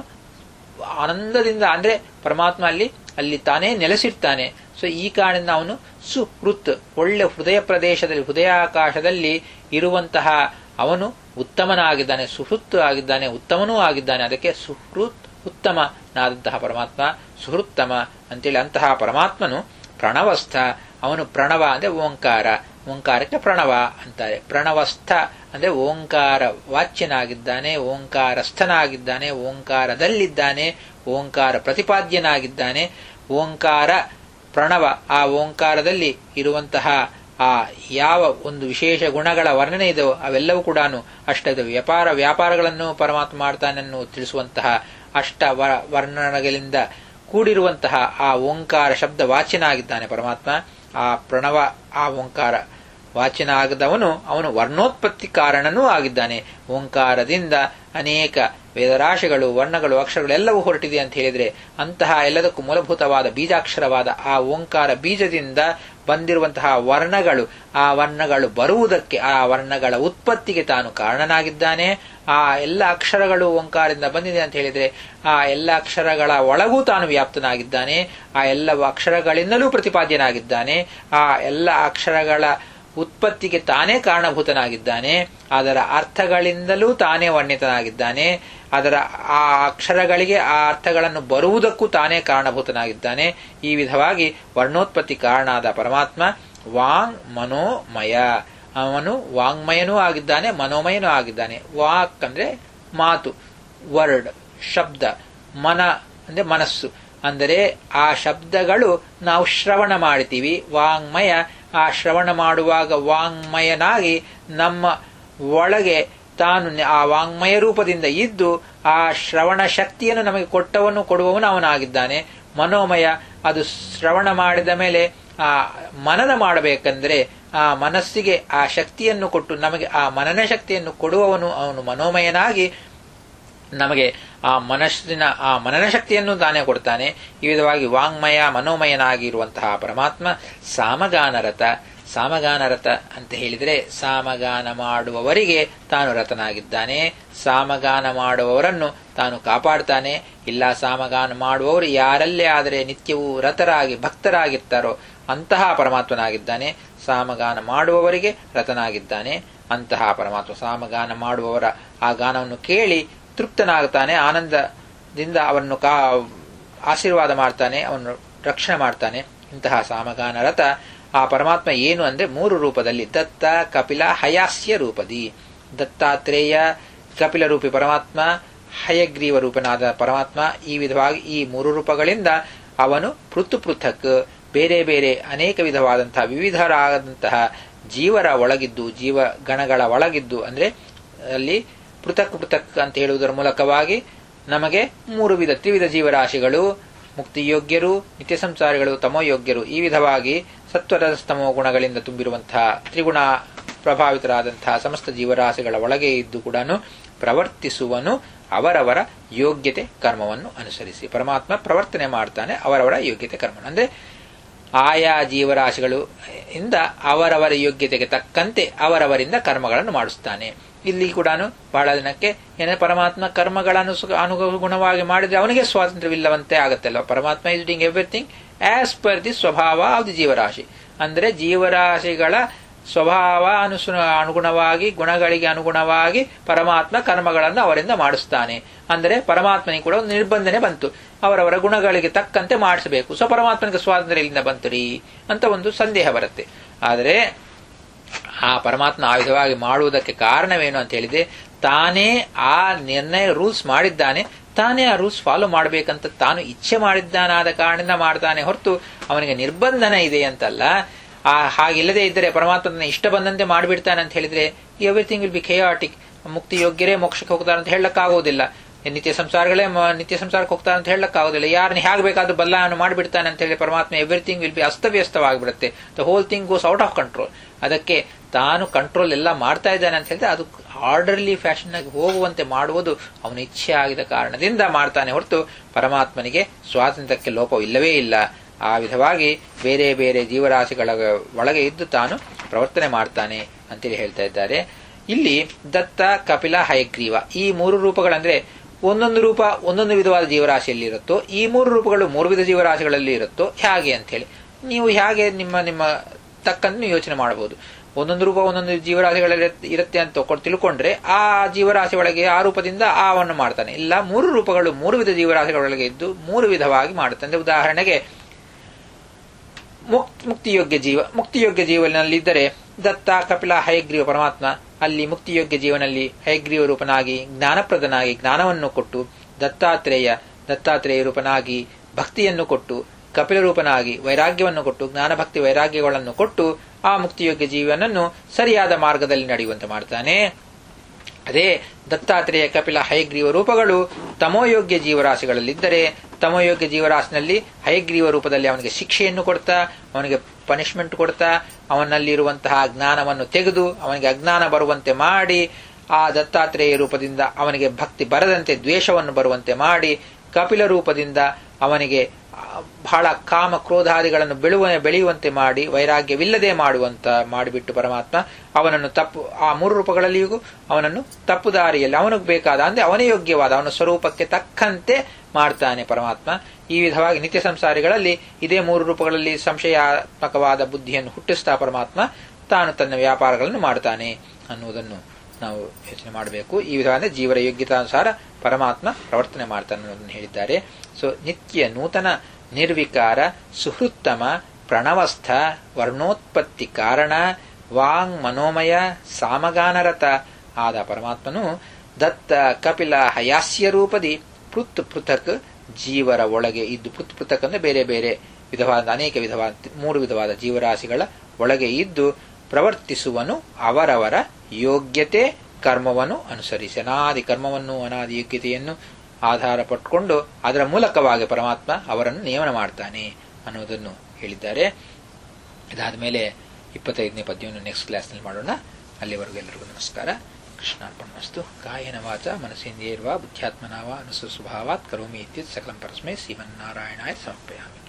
ಆನಂದದಿಂದ ಅಂದ್ರೆ ಪರಮಾತ್ಮ ಅಲ್ಲಿ ಅಲ್ಲಿ ತಾನೇ ನೆಲೆಸಿರ್ತಾನೆ ಸೊ ಈ ಕಾರಣದಿಂದ ಅವನು ಸುಹೃತ್ ಒಳ್ಳೆ ಹೃದಯ ಪ್ರದೇಶದಲ್ಲಿ ಹೃದಯಾಕಾಶದಲ್ಲಿ ಇರುವಂತಹ ಅವನು ಉತ್ತಮನಾಗಿದ್ದಾನೆ ಸುಹೃತ್ ಆಗಿದ್ದಾನೆ ಉತ್ತಮನೂ ಆಗಿದ್ದಾನೆ ಅದಕ್ಕೆ ಸುಹೃತ್ ಉತ್ತಮನಾದಂತಹ ಪರಮಾತ್ಮ ಸುಹೃತ್ತಮ ಅಂತೇಳಿ ಅಂತಹ ಪರಮಾತ್ಮನು ಪ್ರಣವಸ್ಥ ಅವನು ಪ್ರಣವ ಅಂದ್ರೆ ಓಂಕಾರ ಓಂಕಾರಕ್ಕೆ ಪ್ರಣವ ಅಂತಾರೆ ಪ್ರಣವಸ್ಥ ಅಂದ್ರೆ ಓಂಕಾರ ವಾಚ್ಯನಾಗಿದ್ದಾನೆ ಓಂಕಾರಸ್ಥನಾಗಿದ್ದಾನೆ ಓಂಕಾರದಲ್ಲಿದ್ದಾನೆ ಓಂಕಾರ ಪ್ರತಿಪಾದ್ಯನಾಗಿದ್ದಾನೆ ಓಂಕಾರ ಪ್ರಣವ ಆ ಓಂಕಾರದಲ್ಲಿ ಇರುವಂತಹ ಆ ಯಾವ ಒಂದು ವಿಶೇಷ ಗುಣಗಳ ವರ್ಣನೆ ಇದೆಯೋ ಅವೆಲ್ಲವೂ ಕೂಡ ಅಷ್ಟದ ವ್ಯಾಪಾರ ವ್ಯಾಪಾರಗಳನ್ನು ಪರಮಾತ್ಮ ಮಾಡ್ತಾನನ್ನು ತಿಳಿಸುವಂತಹ ಅಷ್ಟ ವರ್ಣನೆಗಳಿಂದ ಕೂಡಿರುವಂತಹ ಆ ಓಂಕಾರ ಶಬ್ದ ವಾಚ್ಯನಾಗಿದ್ದಾನೆ ಪರಮಾತ್ಮ ಆ ಪ್ರಣವ ಆ ಓಂಕಾರ ವಾಚನ ಆಗದವನು ಅವನು ವರ್ಣೋತ್ಪತ್ತಿ ಕಾರಣನೂ ಆಗಿದ್ದಾನೆ ಓಂಕಾರದಿಂದ ಅನೇಕ ವೇದರಾಶಿಗಳು ವರ್ಣಗಳು ಅಕ್ಷರಗಳು ಎಲ್ಲವೂ ಹೊರಟಿದೆ ಅಂತ ಹೇಳಿದ್ರೆ ಅಂತಹ ಎಲ್ಲದಕ್ಕೂ ಮೂಲಭೂತವಾದ ಬೀಜಾಕ್ಷರವಾದ ಆ ಓಂಕಾರ ಬೀಜದಿಂದ ಬಂದಿರುವಂತಹ ವರ್ಣಗಳು ಆ ವರ್ಣಗಳು ಬರುವುದಕ್ಕೆ ಆ ವರ್ಣಗಳ ಉತ್ಪತ್ತಿಗೆ ತಾನು ಕಾರಣನಾಗಿದ್ದಾನೆ ಆ ಎಲ್ಲ ಅಕ್ಷರಗಳು ಓಂಕಾರದಿಂದ ಬಂದಿದೆ ಅಂತ ಹೇಳಿದ್ರೆ ಆ ಎಲ್ಲ ಅಕ್ಷರಗಳ ಒಳಗೂ ತಾನು ವ್ಯಾಪ್ತನಾಗಿದ್ದಾನೆ ಆ ಎಲ್ಲ ಅಕ್ಷರಗಳಿಂದಲೂ ಪ್ರತಿಪಾದ್ಯನಾಗಿದ್ದಾನೆ ಆ ಎಲ್ಲ ಅಕ್ಷರಗಳ ಉತ್ಪತ್ತಿಗೆ ತಾನೇ ಕಾರಣಭೂತನಾಗಿದ್ದಾನೆ ಅದರ ಅರ್ಥಗಳಿಂದಲೂ ತಾನೇ ವರ್ಣಿತನಾಗಿದ್ದಾನೆ ಅದರ ಆ ಅಕ್ಷರಗಳಿಗೆ ಆ ಅರ್ಥಗಳನ್ನು ಬರುವುದಕ್ಕೂ ತಾನೇ ಕಾರಣಭೂತನಾಗಿದ್ದಾನೆ ಈ ವಿಧವಾಗಿ ವರ್ಣೋತ್ಪತ್ತಿ ಕಾರಣಾದ ಪರಮಾತ್ಮ ವಾಂಗ್ ಮನೋಮಯ ಅವನು ವಾಂಗ್ಮಯನೂ ಆಗಿದ್ದಾನೆ ಮನೋಮಯನೂ ಆಗಿದ್ದಾನೆ ವಾಕ್ ಅಂದ್ರೆ ಮಾತು ವರ್ಡ್ ಶಬ್ದ ಮನ ಅಂದ್ರೆ ಮನಸ್ಸು ಅಂದರೆ ಆ ಶಬ್ದಗಳು ನಾವು ಶ್ರವಣ ಮಾಡ್ತೀವಿ ವಾಂಗ್ಮಯ ಆ ಶ್ರವಣ ಮಾಡುವಾಗ ವಾಂಗ್ಮಯನಾಗಿ ನಮ್ಮ ಒಳಗೆ ತಾನು ಆ ವಾಂಗ್ಮಯ ರೂಪದಿಂದ ಇದ್ದು ಆ ಶ್ರವಣ ಶಕ್ತಿಯನ್ನು ನಮಗೆ ಕೊಟ್ಟವನು ಕೊಡುವವನು ಅವನಾಗಿದ್ದಾನೆ ಮನೋಮಯ ಅದು ಶ್ರವಣ ಮಾಡಿದ ಮೇಲೆ ಆ ಮನನ ಮಾಡಬೇಕಂದ್ರೆ ಆ ಮನಸ್ಸಿಗೆ ಆ ಶಕ್ತಿಯನ್ನು ಕೊಟ್ಟು ನಮಗೆ ಆ ಮನನ ಶಕ್ತಿಯನ್ನು ಕೊಡುವವನು ಅವನು ಮನೋಮಯನಾಗಿ ನಮಗೆ ಆ ಮನಸ್ಸಿನ ಆ ಮನನ ಶಕ್ತಿಯನ್ನು ತಾನೇ ಕೊಡ್ತಾನೆ ಈ ವಿಧವಾಗಿ ವಾಂಗ್ಮಯ ಮನೋಮಯನಾಗಿರುವಂತಹ ಪರಮಾತ್ಮ ಸಾಮಗಾನರತ ಸಾಮಗಾನರತ ಅಂತ ಹೇಳಿದರೆ ಸಾಮಗಾನ ಮಾಡುವವರಿಗೆ ತಾನು ರತನಾಗಿದ್ದಾನೆ ಸಾಮಗಾನ ಮಾಡುವವರನ್ನು ತಾನು ಕಾಪಾಡ್ತಾನೆ ಇಲ್ಲ ಸಾಮಗಾನ ಮಾಡುವವರು ಯಾರಲ್ಲೇ ಆದರೆ ನಿತ್ಯವೂ ರತರಾಗಿ ಭಕ್ತರಾಗಿರ್ತಾರೋ ಅಂತಹ ಪರಮಾತ್ಮನಾಗಿದ್ದಾನೆ ಸಾಮಗಾನ ಮಾಡುವವರಿಗೆ ರತನಾಗಿದ್ದಾನೆ ಅಂತಹ ಪರಮಾತ್ಮ ಸಾಮಗಾನ ಮಾಡುವವರ ಆ ಗಾನವನ್ನು ಕೇಳಿ ತೃಪ್ತನಾಗುತ್ತಾನೆ ಆನಂದದಿಂದ ಅವರನ್ನು ಕಾ ಆಶೀರ್ವಾದ ಮಾಡ್ತಾನೆ ಅವನು ರಕ್ಷಣೆ ಮಾಡ್ತಾನೆ ಇಂತಹ ಸಾಮಗಾನ ರಥ ಆ ಪರಮಾತ್ಮ ಏನು ಅಂದ್ರೆ ಮೂರು ರೂಪದಲ್ಲಿ ದತ್ತ ಕಪಿಲ ಹಯಾಸ್ಯ ರೂಪದಿ ದತ್ತಾತ್ರೇಯ ಕಪಿಲ ರೂಪಿ ಪರಮಾತ್ಮ ಹಯಗ್ರೀವ ರೂಪನಾದ ಪರಮಾತ್ಮ ಈ ವಿಧವಾಗಿ ಈ ಮೂರು ರೂಪಗಳಿಂದ ಅವನು ಪೃಥು ಪೃಥಕ್ ಬೇರೆ ಬೇರೆ ಅನೇಕ ವಿಧವಾದಂತಹ ವಿವಿಧರಾದಂತಹ ಜೀವರ ಒಳಗಿದ್ದು ಜೀವ ಗಣಗಳ ಒಳಗಿದ್ದು ಅಂದ್ರೆ ಅಲ್ಲಿ ಪೃಥಕ್ ಪೃಥಕ್ ಅಂತ ಹೇಳುವುದರ ಮೂಲಕವಾಗಿ ನಮಗೆ ಮೂರು ವಿಧ ತ್ರಿವಿಧ ಜೀವರಾಶಿಗಳು ಮುಕ್ತಿಯೋಗ್ಯರು ನಿತ್ಯ ಸಂಸಾರಿಗಳು ತಮೋಯೋಗ್ಯರು ಈ ವಿಧವಾಗಿ ಸತ್ವರಸ್ತಮೋ ಗುಣಗಳಿಂದ ತುಂಬಿರುವಂತಹ ತ್ರಿಗುಣ ಪ್ರಭಾವಿತರಾದಂತಹ ಸಮಸ್ತ ಜೀವರಾಶಿಗಳ ಒಳಗೆ ಇದ್ದು ಕೂಡ ಪ್ರವರ್ತಿಸುವನು ಅವರವರ ಯೋಗ್ಯತೆ ಕರ್ಮವನ್ನು ಅನುಸರಿಸಿ ಪರಮಾತ್ಮ ಪ್ರವರ್ತನೆ ಮಾಡ್ತಾನೆ ಅವರವರ ಯೋಗ್ಯತೆ ಕರ್ಮ ಅಂದ್ರೆ ಆಯಾ ಜೀವರಾಶಿಗಳು ಇಂದ ಅವರವರ ಯೋಗ್ಯತೆಗೆ ತಕ್ಕಂತೆ ಅವರವರಿಂದ ಕರ್ಮಗಳನ್ನು ಮಾಡಿಸ್ತಾನೆ ಇಲ್ಲಿ ಕೂಡ ಬಹಳ ದಿನಕ್ಕೆ ಏನೇ ಪರಮಾತ್ಮ ಕರ್ಮಗಳನ್ನು ಅನುಗುಣವಾಗಿ ಮಾಡಿದ್ರೆ ಅವನಿಗೆ ಸ್ವಾತಂತ್ರ್ಯವಿಲ್ಲವಂತೆ ಆಗುತ್ತಲ್ಲ ಪರಮಾತ್ಮ is ding everything as per the ಸ್ವಭಾವ ಆಫ್ ದಿ ಜೀವರಾಶಿ ಅಂದ್ರೆ ಜೀವರಾಶಿಗಳ ಸ್ವಭಾವ ಅನುಸು ಅನುಗುಣವಾಗಿ ಗುಣಗಳಿಗೆ ಅನುಗುಣವಾಗಿ ಪರಮಾತ್ಮ ಕರ್ಮಗಳನ್ನು ಅವರಿಂದ ಮಾಡಿಸ್ತಾನೆ ಅಂದರೆ ಪರಮಾತ್ಮನಿಗೆ ಕೂಡ ಒಂದು ನಿರ್ಬಂಧನೆ ಬಂತು ಅವರವರ ಗುಣಗಳಿಗೆ ತಕ್ಕಂತೆ ಮಾಡಿಸಬೇಕು ಸೊ ಪರಮಾತ್ಮನಿಗೆ ಸ್ವಾತಂತ್ರ್ಯ ಇಲ್ಲಿಂದ ಬಂತು ಅಂತ ಒಂದು ಸಂದೇಹ ಬರುತ್ತೆ ಆದರೆ ಆ ಪರಮಾತ್ಮ ಆ ವಿಧವಾಗಿ ಮಾಡುವುದಕ್ಕೆ ಕಾರಣವೇನು ಅಂತ ಹೇಳಿದೆ ತಾನೇ ಆ ನಿರ್ಣಯ ರೂಲ್ಸ್ ಮಾಡಿದ್ದಾನೆ ತಾನೇ ಆ ರೂಲ್ಸ್ ಫಾಲೋ ಮಾಡಬೇಕಂತ ತಾನು ಇಚ್ಛೆ ಮಾಡಿದ್ದಾನಾದ ಕಾರಣದಿಂದ ಮಾಡ್ತಾನೆ ಹೊರತು ಅವನಿಗೆ ನಿರ್ಬಂಧನ ಇದೆ ಅಂತಲ್ಲ ಆ ಹಾಗಿಲ್ಲದೆ ಇದ್ದರೆ ಪರಮಾತ್ಮನ ಇಷ್ಟ ಬಂದಂತೆ ಮಾಡಿಬಿಡ್ತಾನೆ ಅಂತ ಹೇಳಿದ್ರೆ ಎವ್ರಿಥಿಂಗ್ ವಿಲ್ ಬಿ ಖೇಯಾಟಿಕ್ ಮುಕ್ತಿ ಯೋಗ್ಯರೇ ಮೋಕ್ಷಕ್ಕೆ ಹೋಗ್ತಾರೆ ಅಂತ ಹೇಳಕ್ಕಾಗೋದಿಲ್ಲ ನಿತ್ಯ ಸಂಸಾರಗಳೇ ನಿತ್ಯ ಸಂಸಾರಕ್ಕೆ ಹೋಗ್ತಾರೆ ಅಂತ ಹೇಳಕ್ಕಾಗೋದಿಲ್ಲ ಯಾರನ್ನ ಹೇಗೆ ಬೇಕಾದ್ರೂ ಬಲ್ಲಾಯನ್ನು ಮಾಡಿಬಿಡ್ತಾನೆ ಅಂತ ಹೇಳಿ ಪರಮಾತ್ಮ ಎವ್ರಿಥಿಂಗ್ ವಿಲ್ ಬಿ ಅಸ್ತವ್ಯಸ್ತವಾಗಿಬಿಡುತ್ತೆ the whole thing goes out of control ಅದಕ್ಕೆ ತಾನು ಕಂಟ್ರೋಲ್ ಎಲ್ಲ ಮಾಡ್ತಾ ಇದ್ದಾನೆ ಅಂತ ಹೇಳಿದ್ರೆ ಅದು ಆರ್ಡರ್ಲಿ ಫ್ಯಾಷನ್ ಆಗಿ ಹೋಗುವಂತೆ ಮಾಡುವುದು ಅವನ ಇಚ್ಛೆ ಆಗಿದ ಕಾರಣದಿಂದ ಮಾಡ್ತಾನೆ ಹೊರತು ಪರಮಾತ್ಮನಿಗೆ ಸ್ವಾತಂತ್ರ್ಯಕ್ಕೆ ಲೋಪವಿಲ್ಲವೇ ಇಲ್ಲ ಆ ವಿಧವಾಗಿ ಬೇರೆ ಬೇರೆ ಜೀವರಾಶಿಗಳ ಒಳಗೆ ಇದ್ದು ತಾನು ಪ್ರವರ್ತನೆ ಮಾಡ್ತಾನೆ ಅಂತೇಳಿ ಹೇಳ್ತಾ ಇದ್ದಾರೆ ಇಲ್ಲಿ ದತ್ತ ಕಪಿಲ ಹಯಗ್ರೀವ ಈ ಮೂರು ರೂಪಗಳಂದ್ರೆ ಒಂದೊಂದು ರೂಪ ಒಂದೊಂದು ವಿಧವಾದ ಜೀವರಾಶಿಯಲ್ಲಿ ಇರುತ್ತೋ ಈ ಮೂರು ರೂಪಗಳು ಮೂರು ವಿಧ ಜೀವರಾಶಿಗಳಲ್ಲಿ ಇರುತ್ತೋ ಹೇಗೆ ಅಂತ ಹೇಳಿ ನೀವು ಹೇಗೆ ನಿಮ್ಮ ನಿಮ್ಮ ತಕ್ಕಂತೆ ನೀವು ಯೋಚನೆ ಮಾಡಬಹುದು ಒಂದೊಂದು ರೂಪ ಒಂದೊಂದು ಜೀವರಾಶಿಗಳಲ್ಲಿ ಇರುತ್ತೆ ಅಂತ ತಿಳ್ಕೊಂಡ್ರೆ ಆ ಜೀವರಾಶಿ ಒಳಗೆ ಆ ರೂಪದಿಂದ ಆವನ್ನು ಮಾಡ್ತಾನೆ ಇಲ್ಲ ಮೂರು ರೂಪಗಳು ಮೂರು ವಿಧ ಜೀವರಾಶಿಗಳೊಳಗೆ ಇದ್ದು ಮೂರು ವಿಧವಾಗಿ ಮಾಡುತ್ತಾನೆ ಉದಾಹರಣೆಗೆ ಮುಕ್ತಿಯೋಗ್ಯ ಜೀವ ಮುಕ್ತಿಯೋಗ್ಯ ಜೀವನಲ್ಲಿದ್ದರೆ ದತ್ತ ಕಪಿಲ ಹಯಗ್ರೀವ ಪರಮಾತ್ಮ ಅಲ್ಲಿ ಮುಕ್ತಿಯೋಗ್ಯ ಜೀವನಲ್ಲಿ ಹಯಗ್ರೀವ ರೂಪನಾಗಿ ಜ್ಞಾನಪ್ರದನಾಗಿ ಜ್ಞಾನವನ್ನು ಕೊಟ್ಟು ದತ್ತಾತ್ರೇಯ ದತ್ತಾತ್ರೇಯ ರೂಪನಾಗಿ ಭಕ್ತಿಯನ್ನು ಕೊಟ್ಟು ಕಪಿಲ ರೂಪನಾಗಿ ವೈರಾಗ್ಯವನ್ನು ಕೊಟ್ಟು ಜ್ಞಾನಭಕ್ತಿ ವೈರಾಗ್ಯಗಳನ್ನು ಕೊಟ್ಟು ಆ ಮುಕ್ತಿಯೋಗ್ಯ ಜೀವನನ್ನು ಸರಿಯಾದ ಮಾರ್ಗದಲ್ಲಿ ನಡೆಯುವಂತೆ ಮಾಡ್ತಾನೆ ಅದೇ ದತ್ತಾತ್ರೇಯ ಕಪಿಲ ಹಯಗ್ರೀವ ರೂಪಗಳು ತಮೋಯೋಗ್ಯ ಜೀವರಾಶಿಗಳಲ್ಲಿದ್ದರೆ ತಮೋಯೋಗ್ಯ ಜೀವರಾಶಿನಲ್ಲಿ ಹಯಗ್ರೀವ ರೂಪದಲ್ಲಿ ಅವನಿಗೆ ಶಿಕ್ಷೆಯನ್ನು ಕೊಡ್ತಾ ಅವನಿಗೆ ಪನಿಷ್ಮೆಂಟ್ ಕೊಡ್ತಾ ಅವನಲ್ಲಿರುವಂತಹ ಜ್ಞಾನವನ್ನು ತೆಗೆದು ಅವನಿಗೆ ಅಜ್ಞಾನ ಬರುವಂತೆ ಮಾಡಿ ಆ ದತ್ತಾತ್ರೇಯ ರೂಪದಿಂದ ಅವನಿಗೆ ಭಕ್ತಿ ಬರದಂತೆ ದ್ವೇಷವನ್ನು ಬರುವಂತೆ ಮಾಡಿ ಕಪಿಲ ರೂಪದಿಂದ ಅವನಿಗೆ ಬಹಳ ಕಾಮ ಕ್ರೋಧಾದಿಗಳನ್ನು ಬೆಳುವ ಬೆಳೆಯುವಂತೆ ಮಾಡಿ ವೈರಾಗ್ಯವಿಲ್ಲದೆ ಮಾಡುವಂತ ಮಾಡಿಬಿಟ್ಟು ಪರಮಾತ್ಮ ಅವನನ್ನು ತಪ್ಪು ಆ ಮೂರು ರೂಪಗಳಲ್ಲಿಯೂ ಅವನನ್ನು ತಪ್ಪು ದಾರಿಯಲ್ಲಿ ಅವನಿಗೆ ಬೇಕಾದ ಅಂದ್ರೆ ಅವನೇ ಯೋಗ್ಯವಾದ ಅವನ ಸ್ವರೂಪಕ್ಕೆ ತಕ್ಕಂತೆ ಮಾಡ್ತಾನೆ ಪರಮಾತ್ಮ ಈ ವಿಧವಾಗಿ ನಿತ್ಯ ಸಂಸಾರಿಗಳಲ್ಲಿ ಇದೇ ಮೂರು ರೂಪಗಳಲ್ಲಿ ಸಂಶಯಾತ್ಮಕವಾದ ಬುದ್ಧಿಯನ್ನು ಹುಟ್ಟಿಸ್ತಾ ಪರಮಾತ್ಮ ತಾನು ತನ್ನ ವ್ಯಾಪಾರಗಳನ್ನು ಮಾಡ್ತಾನೆ ಅನ್ನುವುದನ್ನು ನಾವು ಯೋಚನೆ ಮಾಡಬೇಕು ಈ ವಿಧವಾದ ಜೀವರ ಯೋಗ್ಯತಾನುಸಾರ ಪರಮಾತ್ಮ ಪ್ರವರ್ತನೆ ಮಾಡ್ತಾನೆ ಅನ್ನೋದನ್ನು ಹೇಳಿದ್ದಾರೆ ಸೊ ನಿತ್ಯ ನೂತನ ನಿರ್ವಿಕಾರ ಸುಹೃತ್ತಮ ಪ್ರಣವಸ್ಥ ವರ್ಣೋತ್ಪತ್ತಿ ಕಾರಣ ವಾಂಗ್ ಮನೋಮಯ ಸಾಮಗಾನರತ ಆದ ಪರಮಾತ್ಮನು ದತ್ತ ಕಪಿಲ ಹಯಾಸ್ಯ ರೂಪದಿ ಪೃಥ್ ಪೃಥಕ್ ಜೀವರ ಒಳಗೆ ಇದ್ದು ಪೃಥ್ ಪೃಥಕ್ ಅಂದ್ರೆ ಬೇರೆ ಬೇರೆ ವಿಧವಾದ ಅನೇಕ ವಿಧವಾದ ಮೂರು ವಿಧವಾದ ಜೀವರಾಶಿಗಳ ಒಳಗೆ ಇದ್ದು ಪ್ರವರ್ತಿಸುವನು ಅವರವರ ಯೋಗ್ಯತೆ ಕರ್ಮವನ್ನು ಅನುಸರಿಸಿ ಅನಾದಿ ಕರ್ಮವನ್ನು ಅನಾದಿ ಯೋಗ್ಯತೆಯನ್ನು ಆಧಾರ ಪಟ್ಟುಕೊಂಡು ಅದರ ಮೂಲಕವಾಗಿ ಪರಮಾತ್ಮ ಅವರನ್ನು ನೇಮನ ಮಾಡ್ತಾನೆ ಅನ್ನೋದನ್ನು ಹೇಳಿದ್ದಾರೆ ಇದಾದ ಮೇಲೆ ಇಪ್ಪತ್ತೈದನೇ ಪದ್ಯವನ್ನು ನೆಕ್ಸ್ಟ್ ಕ್ಲಾಸ್ನಲ್ಲಿ ಮಾಡೋಣ ಅಲ್ಲಿವರೆಗೂ ಎಲ್ಲರಿಗೂ ನಮಸ್ಕಾರ ಕೃಷ್ಣಾರ್ಪಣಮಸ್ತು ಕಾಯನ ವಾಚ ಮನಸ್ಸೇಂದ್ರಿಯರ್ವಾ ಬುದ್ಧ್ಯಾತ್ಮನಾವ ಅನುಸ್ವಭಾವಾತ್ ಕರೋಮಿ ಇತ್ಯುತ್ ಸಕಲಂ ಪರಸ್ಮೈ ಶ್ರೀಮನ್ನಾರಾಯಣಾಯ ಸಮರ್ಪಯಾಮಿ